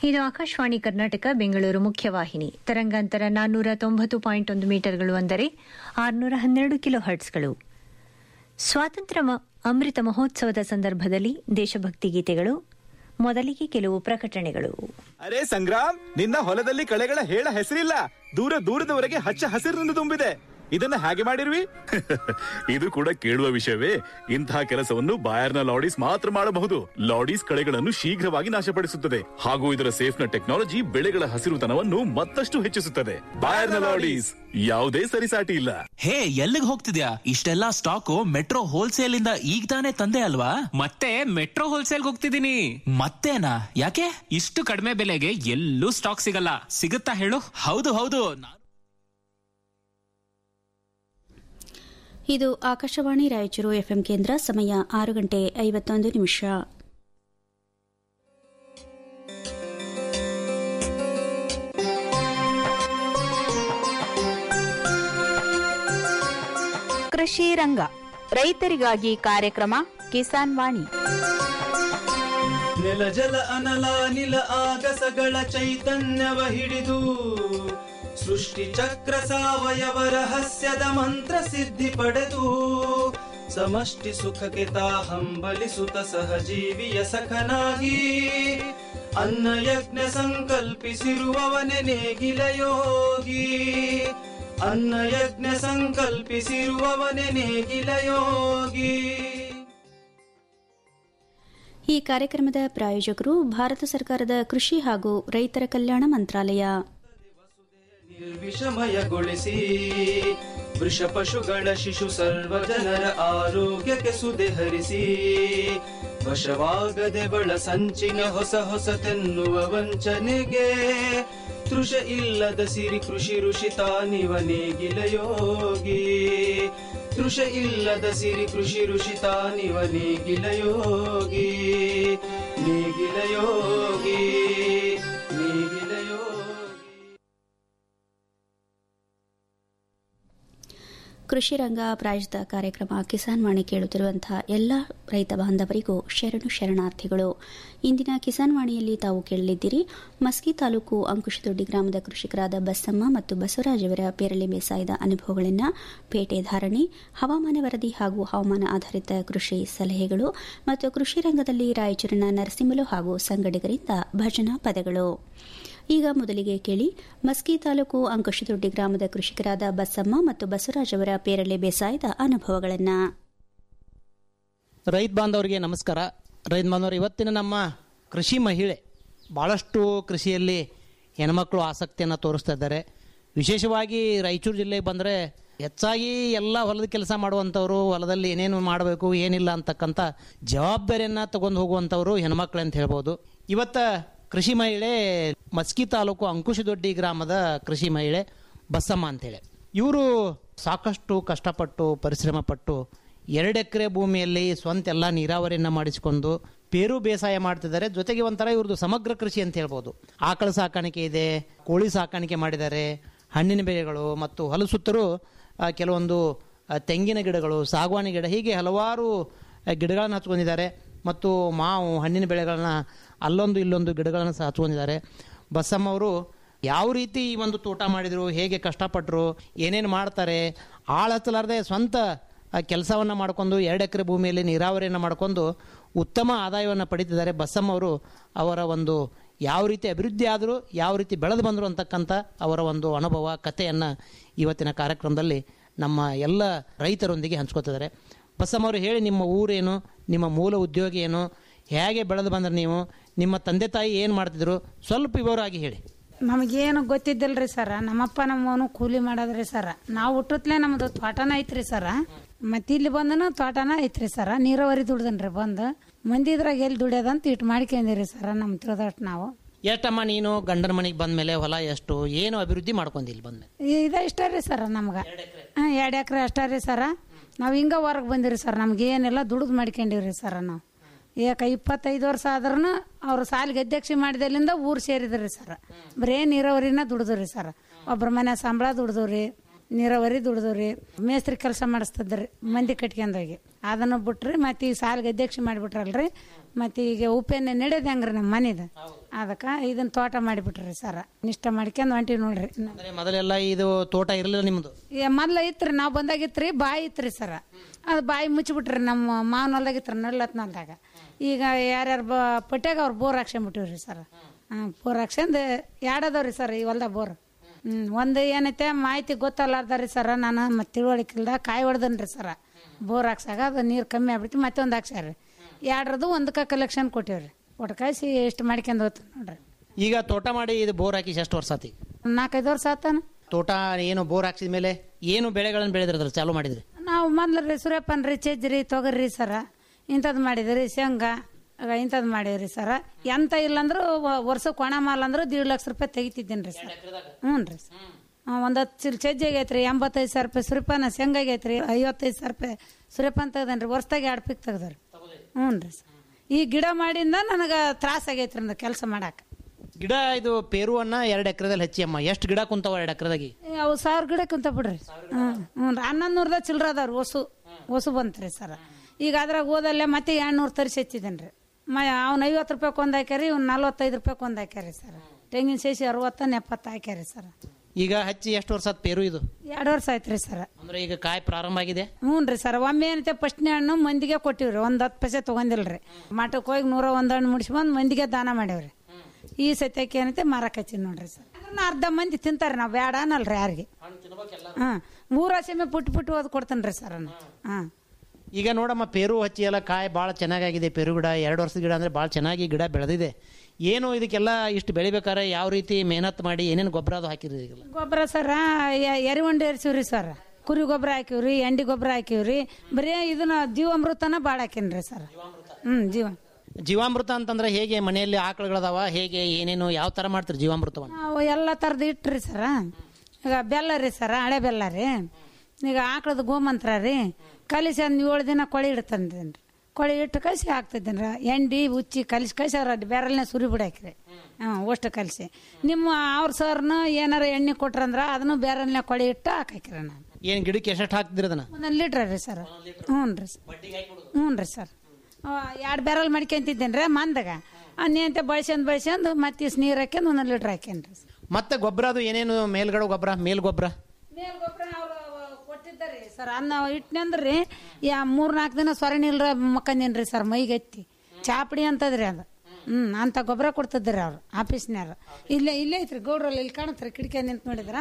ಇದು ಆಕಾಶವಾಣಿ ಕರ್ನಾಟಕ ಬೆಂಗಳೂರು ಮುಖ್ಯವಾಹಿನಿ ತರಂಗಾಂತರ ನಾನ್ನೂರ ತೊಂಬತ್ತು ಪಾಯಿಂಟ್ ಒಂದು ಮೀಟರ್ಗಳು ಅಂದರೆ ಆರುನೂರ ಹನ್ನೆರಡು ಕಿಲೋ ಹರ್ಟ್ಸ್ಗಳು ಸ್ವಾತಂತ್ರ್ಯ ಮ- ಅಮೃತ ಮಹೋತ್ಸವದ ಸಂದರ್ಭದಲ್ಲಿ ದೇಶಭಕ್ತಿ ಗೀತೆಗಳು ಮೊದಲಿಗೆ ಕೆಲವು ಪ್ರಕಟಣೆಗಳು ಅರೆ ಸಂಗ್ರಾಮ್ ನಿನ್ನ ಹೊಲದಲ್ಲಿ ಕಳೆಗಳ ಹೇಳ ಹೆಸರಿಲ್ಲ ದೂರ ದೂರದವರೆಗೆ ಹಚ್ಚ ಹಸಿರಿನಿಂದ ತುಂಬಿದೆ ಇದನ್ನ ಹಾಗೆ ಮಾಡಿರ್ವಿ ಇದು ಕೂಡ ಕೇಳುವ ವಿಷಯವೇ ಇಂತಹ ಕೆಲಸವನ್ನು ಬಾಯರ್ನ ಲಾಡೀಸ್ ಮಾತ್ರ ಮಾಡಬಹುದು ಲಾಡೀಸ್ ಕಳೆಗಳನ್ನು ಶೀಘ್ರವಾಗಿ ನಾಶಪಡಿಸುತ್ತದೆ ಹಾಗೂ ಇದರ ಸೇಫ್ನ ಟೆಕ್ನಾಲಜಿ ಬೆಳೆಗಳ ಹಸಿರುತನವನ್ನು ಮತ್ತಷ್ಟು ಹೆಚ್ಚಿಸುತ್ತದೆ ಬಾಯರ್ನ ಲಾಡೀಸ್ ಯಾವುದೇ ಸರಿಸಾಟಿ ಇಲ್ಲ ಹೇ ಎಲ್ಲಿಗೆ ಹೋಗ್ತಿದ್ಯಾ ಇಷ್ಟೆಲ್ಲಾ ಸ್ಟಾಕು ಮೆಟ್ರೋ ಹೋಲ್ಸೇಲ್ ಇಂದ ಈಗ ತಾನೇ ತಂದೆ ಅಲ್ವಾ ಮತ್ತೆ ಮೆಟ್ರೋ ಹೋಲ್ಸೇಲ್ ಹೋಗ್ತಿದ್ದೀನಿ ಮತ್ತೇನಾ ಯಾಕೆ ಇಷ್ಟು ಕಡಿಮೆ ಬೆಲೆಗೆ ಎಲ್ಲೂ ಸ್ಟಾಕ್ ಸಿಗಲ್ಲ ಸಿಗುತ್ತಾ ಹೇಳು ಹೌದು ಹೌದು ನಾ- ಇದು ಆಕಾಶವಾಣಿ ರಾಯಚೂರು ಎಫ್ಎಂ ಕೇಂದ್ರ ಸಮಯ ಆರು ಗಂಟೆ ಐವತ್ತೊಂದು ನಿಮಿಷ ಕೃಷಿ ರಂಗ ರೈತರಿಗಾಗಿ ಕಾರ್ಯಕ್ರಮ ಕಿಸಾನ್ ವಾಣಿ ನೆಲ ಜಲ ಅನಲ ನಿಲ ಆಗಸಗಳ ಚೈತನ್ಯವ ಹಿಡಿದು ಸೃಷ್ಟಿ ಚಕ್ರ ಸಾವಯವ ರಹಸ್ಯದ ಮಂತ್ರ ಸಿದ್ಧಿ ಪಡೆದು ಸಮಷ್ಟಿ ಸುಖಕ್ಕೆ ತಾ ಹಂಬಲಿಸುತ್ತ ಸಹಜೀವಿಯ ಸಖನಾಗಿ ಅನ್ನ ಯಜ್ಞ ಸಂಕಲ್ಪಿಸಿರುವವನೆ ನೇಗಿಲ ಯೋಗಿ ಅನ್ನ ಯಜ್ಞ ಸಂಕಲ್ಪಿಸಿರುವವನೆ ನೇಗಿಲ ಯೋಗಿ ಈ ಕಾರ್ಯಕ್ರಮದ ಪ್ರಾಯೋಜಕರು ಭಾರತ ಸರ್ಕಾರದ ಕೃಷಿ ಹಾಗೂ ರೈತರ ಕಲ್ಯಾಣ ಮಂತ್ರಾಲಯ ನಿರ್ವಿಷಮಯಗೊಳಿಸಿ ವೃಷ ಪಶುಗಳ ಶಿಶು ಸರ್ವ ಜನರ ಆರೋಗ್ಯಕ್ಕೆ ಸುದೆ ಹರಿಸಿ ವಶವಾಗದೆ ಬಳ ಸಂಚಿನ ಹೊಸ ಹೊಸತೆನ್ನುವ ವಂಚನೆಗೆ ತೃಷ ಇಲ್ಲದ ಸಿರಿ ಕೃಷಿ ಋಷಿ ತಾನಿವ ನೇಗಿಲ ಯೋಗಿ ತೃಷ ಇಲ್ಲದ ಸಿರಿ ಕೃಷಿ ಋಷಿ ತಾನಿವ ನೇಗಿಲ ಯೋಗಿ ನೇಗಿಲ ಯೋಗಿ ನೇಗಿಲ ಯೋಗಿ ಕೃಷಿ ರಂಗ ಪ್ರಾಯೋಜಿತ ಕಾರ್ಯಕ್ರಮ ಕಿಸಾನ್ ವಾಣಿ ಕೇಳುತ್ತಿರುವಂತಹ ಎಲ್ಲ ರೈತ ಬಾಂಧವರಿಗೂ ಶರಣು ಶರಣಾರ್ಥಿಗಳು ಇಂದಿನ ಕಿಸಾನ್ ವಾಣಿಯಲ್ಲಿ ತಾವು ಕೇಳಲಿದ್ದೀರಿ ಮಸ್ಕಿ ತಾಲೂಕು ಅಂಕುಶದೊಡ್ಡಿ ಗ್ರಾಮದ ಕೃಷಿಕರಾದ ಬಸಮ್ಮ ಮತ್ತು ಬಸವರಾಜ್ ಅವರ ಪೇರಳೆ ಬೇಸಾಯದ ಅನುಭವಗಳನ್ನು ಪೇಟೆ ಧಾರಣೆ ಹವಾಮಾನ ವರದಿ ಹಾಗೂ ಹವಾಮಾನ ಆಧಾರಿತ ಕೃಷಿ ಸಲಹೆಗಳು ಮತ್ತು ಕೃಷಿ ರಂಗದಲ್ಲಿ ರಾಯಚೂರಿನ ನರಸಿಂಹಲು ಹಾಗೂ ಸಂಗಡಿಗರಿಂದ ಭಜನಾ ಪದಗಳು ಈಗ ಮೊದಲಿಗೆ ಕೇಳಿ ಮಸ್ಕಿ ತಾಲೂಕು ಅಂಕುಶದೊಡ್ಡಿ ಗ್ರಾಮದ ಕೃಷಿಕರಾದ ಬಸಮ್ಮ ಮತ್ತು ಬಸವರಾಜ್ ಅವರ ಪೇರಳೆ ಬೇಸಾಯದ ಅನುಭವಗಳನ್ನು ರೈತ ಬಾಂಧವರಿಗೆ ನಮಸ್ಕಾರ ರೈತ ಬಾಂಧವರು ಇವತ್ತಿನ ನಮ್ಮ ಕೃಷಿ ಮಹಿಳೆ ಭಾಳಷ್ಟು ಕೃಷಿಯಲ್ಲಿ ಹೆಣ್ಮಕ್ಳು ಆಸಕ್ತಿಯನ್ನು ತೋರಿಸ್ತಾ ಇದ್ದಾರೆ ವಿಶೇಷವಾಗಿ ರಾಯಚೂರು ಜಿಲ್ಲೆಗೆ ಬಂದರೆ ಹೆಚ್ಚಾಗಿ ಎಲ್ಲ ಹೊಲದ ಕೆಲಸ ಮಾಡುವಂಥವ್ರು ಹೊಲದಲ್ಲಿ ಏನೇನು ಮಾಡಬೇಕು ಏನಿಲ್ಲ ಅಂತಕ್ಕಂಥ ಜವಾಬ್ದಾರಿಯನ್ನು ತಗೊಂಡು ಹೋಗುವಂಥವ್ರು ಹೆಣ್ಮಕ್ಳು ಅಂತ ಹೇಳ್ಬೋದು ಇವತ್ತ ಕೃಷಿ ಮಹಿಳೆ ಮಸ್ಕಿ ತಾಲೂಕು ಅಂಕುಶದೊಡ್ಡಿ ಗ್ರಾಮದ ಕೃಷಿ ಮಹಿಳೆ ಬಸಮ್ಮ ಅಂತೇಳಿ ಇವರು ಸಾಕಷ್ಟು ಕಷ್ಟಪಟ್ಟು ಪರಿಶ್ರಮ ಪಟ್ಟು ಎರಡು ಎಕರೆ ಭೂಮಿಯಲ್ಲಿ ಸ್ವಂತ ಎಲ್ಲ ನೀರಾವರಿಯನ್ನು ಮಾಡಿಸಿಕೊಂಡು ಪೇರು ಬೇಸಾಯ ಮಾಡ್ತಿದ್ದಾರೆ ಜೊತೆಗೆ ಒಂಥರ ಇವ್ರದ್ದು ಸಮಗ್ರ ಕೃಷಿ ಅಂತ ಹೇಳ್ಬೋದು ಆಕಳ ಸಾಕಾಣಿಕೆ ಇದೆ ಕೋಳಿ ಸಾಕಾಣಿಕೆ ಮಾಡಿದ್ದಾರೆ ಹಣ್ಣಿನ ಬೆಳೆಗಳು ಮತ್ತು ಹೊಲಸುತ್ತರೂ ಆ, ಕೆಲವೊಂದು ಆ, ತೆಂಗಿನ ಗಿಡಗಳು ಸಾಗವಾನಿ ಗಿಡ ಹೀಗೆ ಹಲವಾರು ಆ, ಗಿಡಗಳನ್ನು ಹಚ್ಕೊಂಡಿದ್ದಾರೆ ಮತ್ತು ಮಾವು ಹಣ್ಣಿನ ಬೆಳೆಗಳನ್ನ ಅಲ್ಲೊಂದು ಇಲ್ಲೊಂದು ಗಿಡಗಳನ್ನು ಸಹ ಹಚ್ಕೊಂಡಿದ್ದಾರೆ ಬಸಮ್ಮ ಅವರು ಯಾವ ರೀತಿ ಈ ಒಂದು ತೋಟ ಮಾಡಿದರು ಹೇಗೆ ಕಷ್ಟಪಟ್ಟರು ಏನೇನು ಮಾಡ್ತಾರೆ ಆಳ ಹಚ್ಚಲಾರ್ದೆ ಸ್ವಂತ ಕೆಲಸವನ್ನು ಮಾಡಿಕೊಂಡು ಎರಡು ಎಕರೆ ಭೂಮಿಯಲ್ಲಿ ನೀರಾವರಿಯನ್ನು ಮಾಡಿಕೊಂಡು ಉತ್ತಮ ಆದಾಯವನ್ನು ಪಡೀತಿದ್ದಾರೆ ಬಸಮ್ಮ ಅವರು ಅವರ ಒಂದು ಯಾವ ರೀತಿ ಅಭಿವೃದ್ಧಿ ಆದರೂ ಯಾವ ರೀತಿ ಬೆಳೆದು ಬಂದರು ಅಂತಕ್ಕಂಥ ಅವರ ಒಂದು ಅನುಭವ ಕಥೆಯನ್ನು ಇವತ್ತಿನ ಕಾರ್ಯಕ್ರಮದಲ್ಲಿ ನಮ್ಮ ಎಲ್ಲ ರೈತರೊಂದಿಗೆ ಹಂಚ್ಕೋತಿದ್ದಾರೆ ಬಸಮ್ಮ ಅವರು ಹೇಳಿ ನಿಮ್ಮ ಊರೇನು ನಿಮ್ಮ ಮೂಲ ಉದ್ಯೋಗ ಏನು ಹೇಗೆ ಬೆಳೆದು ಬಂದ್ರೆ ನೀವು ನಿಮ್ಮ ತಂದೆ ತಾಯಿ ಏನು ಮಾಡ್ತಿದ್ರು ಸ್ವಲ್ಪ ವಿವರವಾಗಿ ಹೇಳಿ ನಮಗೇನು ಗೊತ್ತಿದ್ದಿಲ್ರಿ ಸರ ನಮ್ಮಪ್ಪ ನಮ್ಮವನು ಕೂಲಿ ಮಾಡೋದ್ರಿ ಸರ ನಾವು ಹುಟ್ಟತ್ಲೆ ನಮ್ದು ತೋಟನ ಐತ್ರಿ ಸರ ಮತ್ತೆ ಇಲ್ಲಿ ಬಂದನು ತೋಟನ ಐತ್ರಿ ಸರ ನೀರಾವರಿ ದುಡ್ದನ್ರಿ ಬಂದು ಮಂದಿದ್ರಾಗ ಎಲ್ಲಿ ದುಡಿಯೋದಂತ ಇಟ್ಟು ಮಾಡ್ಕೊಂಡಿರಿ ಸರ ನಮ್ ತಿಳಿದಷ್ಟು ನಾವು ಎಷ್ಟಮ್ಮ ನೀನು ಗಂಡನ ಮನೆಗೆ ಬಂದ್ಮೇಲೆ ಹೊಲ ಎಷ್ಟು ಏನು ಅಭಿವೃದ್ಧಿ ಮಾಡ್ಕೊಂಡಿಲ್ಲ ಬಂದ್ಮೇಲೆ ಇದ ಇಷ್ಟ ರೀ ಸರ ನಮ್ಗೆ ಹಾಂ ಎರಡು ಎಕರೆ ಅಷ್ಟ ರೀ ಸರ ನಾವು ಹಿಂಗ ಹೊರಗೆ ಬಂದಿರಿ ಸರ್ ನಮ್ಗೆ ಏನೆಲ್ಲ ದುಡ್ದು ಮಾಡ್ಕೊಂಡಿವ್ರಿ ಸರ ನಾವು ಯಾಕ ಇಪ್ಪತ್ತೈದು ವರ್ಷ ಆದ್ರೂ ಅವ್ರು ಸಾಲಿಗೆ ಅಧ್ಯಕ್ಷ ಮಾಡಿದಲ್ಲಿಂದ ಊರು ಸೇರಿದ್ರಿ ಸರ್ ಬರೇ ನೀರಾವರಿನ ದುಡ್ದ್ರಿ ಸರ್ ಒಬ್ರ ಮನೆ ಸಂಬಳ ದುಡ್ದವ್ರಿ ನೀರಾವರಿ ದುಡ್ದವ್ರಿ ಮೇಸ್ತ್ರಿ ಕೆಲಸ ಮಾಡಿಸ್ತದ್ರಿ ಮಂದಿ ಕಟ್ಕೊಂಡೋಗಿ ಅದನ್ನು ಬಿಟ್ರಿ ಮತ್ತೆ ಈಗ ಸಾಲಿಗೆ ಅಧ್ಯಕ್ಷ ಮಾಡಿಬಿಟ್ರಲ್ರಿ ಮತ್ತೆ ಈಗ ಉಪೇನ ನಡೆಯೋದು ಹೆಂಗ್ರಿ ನಮ್ಮ ಮನೆದು ಅದಕ್ಕೆ ಇದನ್ನ ತೋಟ ಮಾಡಿಬಿಟ್ರಿ ಸರ ನಿಷ್ಠ ಮಾಡ್ಕೊಂಡು ಹೊಂಟಿವಿ ನೋಡ್ರಿ ಅಂದ್ರೆ ಮೊದಲೆಲ್ಲ ಇದು ತೋಟ ಇರಲಿಲ್ಲ ನಿಮ್ಮದು ಏ ಮೊದ್ಲ ಇತ್ರಿ ನಾವು ಬಂದಾಗಿತ್ರಿ ಬಾಯಿ ಇತ್ರಿ ಸರ ಅದು ಬಾಯಿ ಮುಚ್ಚಿಬಿಟ್ರಿ ನಮ್ಮ ಮಾವನ ಹೊಲ್ದಾಗ ಇತ್ರಿ ನಲ್ಲತ್ನಲ್ದಾಗ ಈಗ ಯಾರ್ಯಾರು ಬ ಪಟ್ಯಾಗ ಅವ್ರು ಬೋರ್ ಹಾಕ್ಸ್ಕೊಂಬಿಟ್ಟಿವ್ರಿ ಸರ್ ಹಾಂ ಬೋರ್ ಹಾಕ್ಸ್ಕೊಂಡು ಎರಡದವ್ರಿ ಸರ್ ಈ ಹೊಲ್ದಾಗ ಬೋರ್ ಹ್ಞೂ ಒಂದು ಏನೈತೆ ಮಾಹಿತಿ ಗೊತ್ತಲ್ಲಾರ್ದಾರಿ ಸರ ನಾನು ಮತ್ತೆ ತಿಳುವಳಿಕಿಲ್ದ ಕಾಯಿ ಹೊಡ್ದನ್ರಿ ಸರ ಬೋರ್ ಹಾಕ್ಸಾಗ ಅದು ನೀರು ಕಮ್ಮಿ ಆಗ್ಬಿಟ್ಟು ಮತ್ತೆ ಒಂದು ಹಾಕ್ಸ್ಯಾರ ಎರಡ್ರದ್ದು ಒಂದಕ್ಕೆ ಕಲೆಕ್ಷನ್ ಕೊಟ್ಟಿವ್ರಿ ಒಟ್ಟು ಕಾಯಿಸಿ ಎಷ್ಟು ಮಾಡ್ಕೊಂಡು ಹೋಗ್ತು ನೋಡ್ರಿ ಈಗ ತೋಟ ಮಾಡಿ ಇದು ಬೋರ್ ಹಾಕಿ ಎಷ್ಟು ವರ್ಷ ಆತಿ ನಾಲ್ಕೈದು ವರ್ಷ ಆತಾನ ತೋಟ ಏನು ಬೋರ್ ಹಾಕ್ಸಿದ ಮೇಲೆ ಏನು ಬೆಳೆಗಳನ್ನು ಬೆಳೆದ್ರದ್ರ ಚಾಲು ಮಾಡಿದ್ರಿ ನಾವು ಮೊದ್ಲು ರೀ ಸೂರ್ಯಪಾನ ರೀ ಚಜ್ರಿ ತೊಗರಿ ಸರ ಇಂಥದ್ದು ಮಾಡಿದ್ರಿ ಶೇಂಗಾ ಇಂಥದ್ದು ಮಾಡೀವ್ರಿ ಸರ ಎಂತ ಇಲ್ಲಂದ್ರೂ ವರ್ಷಕ್ಕೆ ಒಣ ಮಾಲ್ ಅಂದ್ರೆ ದೀಡ್ ಲಕ್ಷ ರೂಪಾಯಿ ತೆಗಿತಿದ್ದೀನಿ ರೀ ಸರ್ ಹ್ಞೂ ರೀ ಒಂದು ಹತ್ತು ಚೀಲ ಚಜ್ಜಿ ಆಗೈತೆ ರೀ ಎಂಬತ್ತೈದು ಸಾವಿರ ರೂಪಾಯಿ ಸೂರ್ಯಪಾನ ಶೇಂಗಾ ಆಗೈತೆ ರೀ ಐವತ್ತೈದು ಸಾವಿರ ರೂಪಾಯಿ ಸೂರ್ಯಪಾನ ತೆಗ್ದೇನೆ ರೀ ವರ್ಷದಾಗ ಎರಡು ಪಿಕ್ ತೆಗ್ದಾರೆ ಹ್ಞೂ ರೀ ಸರ್ ಈ ಗಿಡ ಮಾಡಿಂದ ನನಗೆ ತ್ರಾಸ ಆಗೈತೆ ರೀ ಕೆಲಸ ಮಾಡಕ್ಕೆ ಗಿಡ ಇದು ಪೇರುವನ್ನ ಎರಡು ಎಕರೆದಲ್ಲಿ ಹಚ್ಚಿ ಅಮ್ಮ ಎಷ್ಟು ಗಿಡ ಕುಂತಾವ ಎರಡು ಎಕರೆದಾಗಿ ಅವು ಸಾವಿರ ಗಿಡ ಕುಂತ ಬಿಡ್ರಿ ಹ್ಞೂ ಹ್ಞೂ ರೀ ಹನ್ನೊಂದು ನೂರದ ಚಿಲ್ಲರ ಅದಾವ್ರಿ ಹೊಸು ಹೊಸು ಬಂತ್ರಿ ಸರ ಈಗ ಅದ್ರಾಗ ಓದಲ್ಲೇ ಮತ್ತೆ ಎರಡು ನೂರು ತರಿಸಿ ಹಚ್ಚಿದ್ದೇನೆ ರೀ ಮ ಅವ್ನು ಐವತ್ತು ರೂಪಾಯಿ ಒಂದು ಹಾಕ್ಯಾರಿ ಇವ್ನು ನಲ್ವತ್ತೈದು ರೂಪಾಯಿ ಒಂದು ಹಾಕ್ಯಾರಿ ಸರ್ ತೆಂಗಿನ ಶೇಷಿ ಅರವತ್ತ ಎಪ್ಪತ್ತು ಹಾಕ್ಯಾರಿ ಸರ್ ಈಗ ಹಚ್ಚಿ ಎಷ್ಟು ವರ್ಷ ಆತ್ ಪೇರು ಇದು ಎರಡು ವರ್ಷ ಆಯ್ತು ರೀ ಸರ್ ಅಂದ್ರೆ ಈಗ ಕಾಯಿ ಪ್ರಾರಂಭ ಆಗಿದೆ ಹ್ಞೂ ರೀ ಸರ್ ಒಮ್ಮೆ ಏನೈತೆ ಫಸ್ಟ್ನೇ ಹಣ್ಣು ಮಂದಿಗೆ ಕೊಟ್ಟಿವ್ರಿ ಒಂದು ಹತ್ತು ಪೈಸೆ ತೊಗೊಂಡಿಲ್ಲ ರೀ ಮಠಕ್ಕೆ ಹೋಗಿ ನೂರ ಒಂದು ಹಣ್ಣು ಮುಡಿಸ್ಬಂದು ಮಂದಿಗೆ ದಾನ ಮಾಡೇವ್ರಿ ಈ ಸತ್ಯಕ್ಕೆ ಏನೈತೆ ಮಾರಕ್ಕೆ ಹಚ್ಚಿ ನೋಡ್ರಿ ಸರ್ ಅದನ್ನ ಅರ್ಧ ಮಂದಿ ತಿಂತಾರೆ ನಾವು ಬೇಡ ಅನ್ನಲ್ರಿ ಯಾರಿಗೆ ಹಾಂ ಊರ ಸೀಮೆ ಪುಟ್ಟು ಪುಟ್ಟು ಓದ್ ಕೊಡ್ತೇನೆ ರೀ ಸರ್ ಹಾಂ ಈಗ ನೋಡಮ್ಮ ಪೇರು ಹಚ್ಚಿ ಎಲ್ಲ ಕಾಯಿ ಭಾಳ ಚೆನ್ನಾಗಾಗಿದೆ ಪೇರು ಗಿಡ ಎರಡು ವರ್ಷದ ಗಿಡ ಅಂದರೆ ಭಾಳ ಚೆನ್ನಾಗಿ ಗಿಡ ಬೆಳೆದಿದೆ ಏನು ಇದಕ್ಕೆಲ್ಲ ಇಷ್ಟು ಬೆಳಿಬೇಕಾದ್ರೆ ಯಾವ ರೀತಿ ಮೆಹನತ್ ಮಾಡಿ ಏನೇನು ಗೊಬ್ಬರ ಅದು ಹಾಕಿರಿ ಈಗೆಲ್ಲ ಗೊಬ್ಬರ ಸರ ಎರಿವಂಡಿ ಏರ್ಸಿವ್ರಿ ಸರ್ ಕುರಿ ಗೊಬ್ಬರ ಹಾಕಿವ್ರಿ ಎಂಡಿ ಗೊಬ್ಬರ ಹಾಕಿವ್ರಿ ಬರೀ ಇದನ್ನ ಜೀವಾಮೃತನ ಭಾಳ ಹಾಕೇನ್ರಿ ಸರ್ ಹ್ಞೂ ಜೀವ ಜೀವಾಮೃತ ಅಂತಂದ್ರೆ ಹೇಗೆ ಮನೆಯಲ್ಲಿ ಆಕಳುಗಳದಾವ ಹೇಗೆ ಏನೇನು ಯಾವ ಥರ ಮಾಡ್ತೀರಿ ಜೀವಾಮೃತವನ್ನು ನಾವು ಎಲ್ಲ ಥರದ್ದು ಇಟ್ರಿ ಸರ ಈಗ ಬೆಲ್ಲ ರೀ ಸರ ಹಳೆ ಬೆಲ್ಲ ರೀ ಈಗ ಆಕಳದ ಗೋಮಂತ್ರ ರೀ ಕಲಿಸಿ ಒಂದು ಏಳು ದಿನ ಕೊಳಿ ಇಡ್ತಂದೇನು ರೀ ಕೊಳಿ ಇಟ್ಟು ಕಲಿಸಿ ಹಾಕ್ತಿದ್ದೇನೆ ರೀ ಎಂಡಿ ಉಚ್ಚಿ ಕಲಿಸಿ ಕಲಿಸಿ ಅವ್ರ ಬೆರಳನ್ನ ಸುರಿ ಬಿಡಾಕ್ರಿ ಹಾಂ ಅಷ್ಟು ಕಲಿಸಿ ನಿಮ್ಮ ಅವ್ರ ಸರ್ನು ಏನಾರ ಎಣ್ಣೆ ಕೊಟ್ರಂದ್ರೆ ಅದನ್ನು ಬೆರಳನ್ನ ಕೊಳಿ ಇಟ್ಟು ಹಾಕಾಕ್ರಿ ನಾನು ಏನು ಗಿಡಕ್ಕೆ ಎಷ್ಟೆಷ್ಟು ಹಾಕ್ತಿರಿ ಅದನ್ನ ಒಂದೊಂದು ಲೀಟ್ರ್ ರೀ ಸರ್ ಹ್ಞೂ ರೀ ಹ್ಞೂ ರೀ ಸರ್ ಎರಡು ಬ್ಯಾರಲ್ ಮಾಡ್ಕೊಂತಿದ್ದೇನೆ ರೀ ಮಂದಾಗ ಅನ್ನೇಂತ ಬಳಸ್ಕೊಂಡ್ ಬಳಸ್ಕೊಂಡು ಮತ್ತೆ ಇಸ್ ನೀರು ಹಾಕ್ಯಂದು ಒಂದೊಂದು ಲೀಟ್ರ್ ಹಾಕ್ಯನ್ರಿ ಮತ್ತೆ ಗೊಬ್ಬರ ಅದು ಏನೇನು ಮೇಲ್ಗಡೆ ಗೊಬ್ಬರ ಮೇಲ್ ಗೊಬ್ಬರ ಮೇಲ್ ಗೊಬ್ಬರ ಅವ್ರು ಕೊಟ್ಟಿದ್ದಾರೆ ಸರ್ ಅನ್ನ ಇಟ್ನಂದ್ರಿ ಯಾ ಮೂರ್ ನಾಲ್ಕು ದಿನ ಸೊರಣಿ ಇಲ್ರ ಮಕ್ಕಂದೇನ್ರಿ ಸರ್ ಮೈಗೆ ಎತ್ತಿ ಚಾಪಡಿ ಅಂತದ್ರಿ ಅದು ಹ್ಮ್ ಅಂತ ಗೊಬ್ಬರ ಕೊಡ್ತಿದ್ರಿ ಅವ್ರು ಆಫೀಸ್ನ್ಯಾರ ಇಲ್ಲೇ ಇಲ್ಲೇ ಐತ್ರಿ ಗೌಡ್ರಲ್ಲಿ ಇಲ್ಲಿ ಕಾಣತ್ರಿ ಕಿಟಕಿ ನಿಂತ ನೋಡಿದ್ರ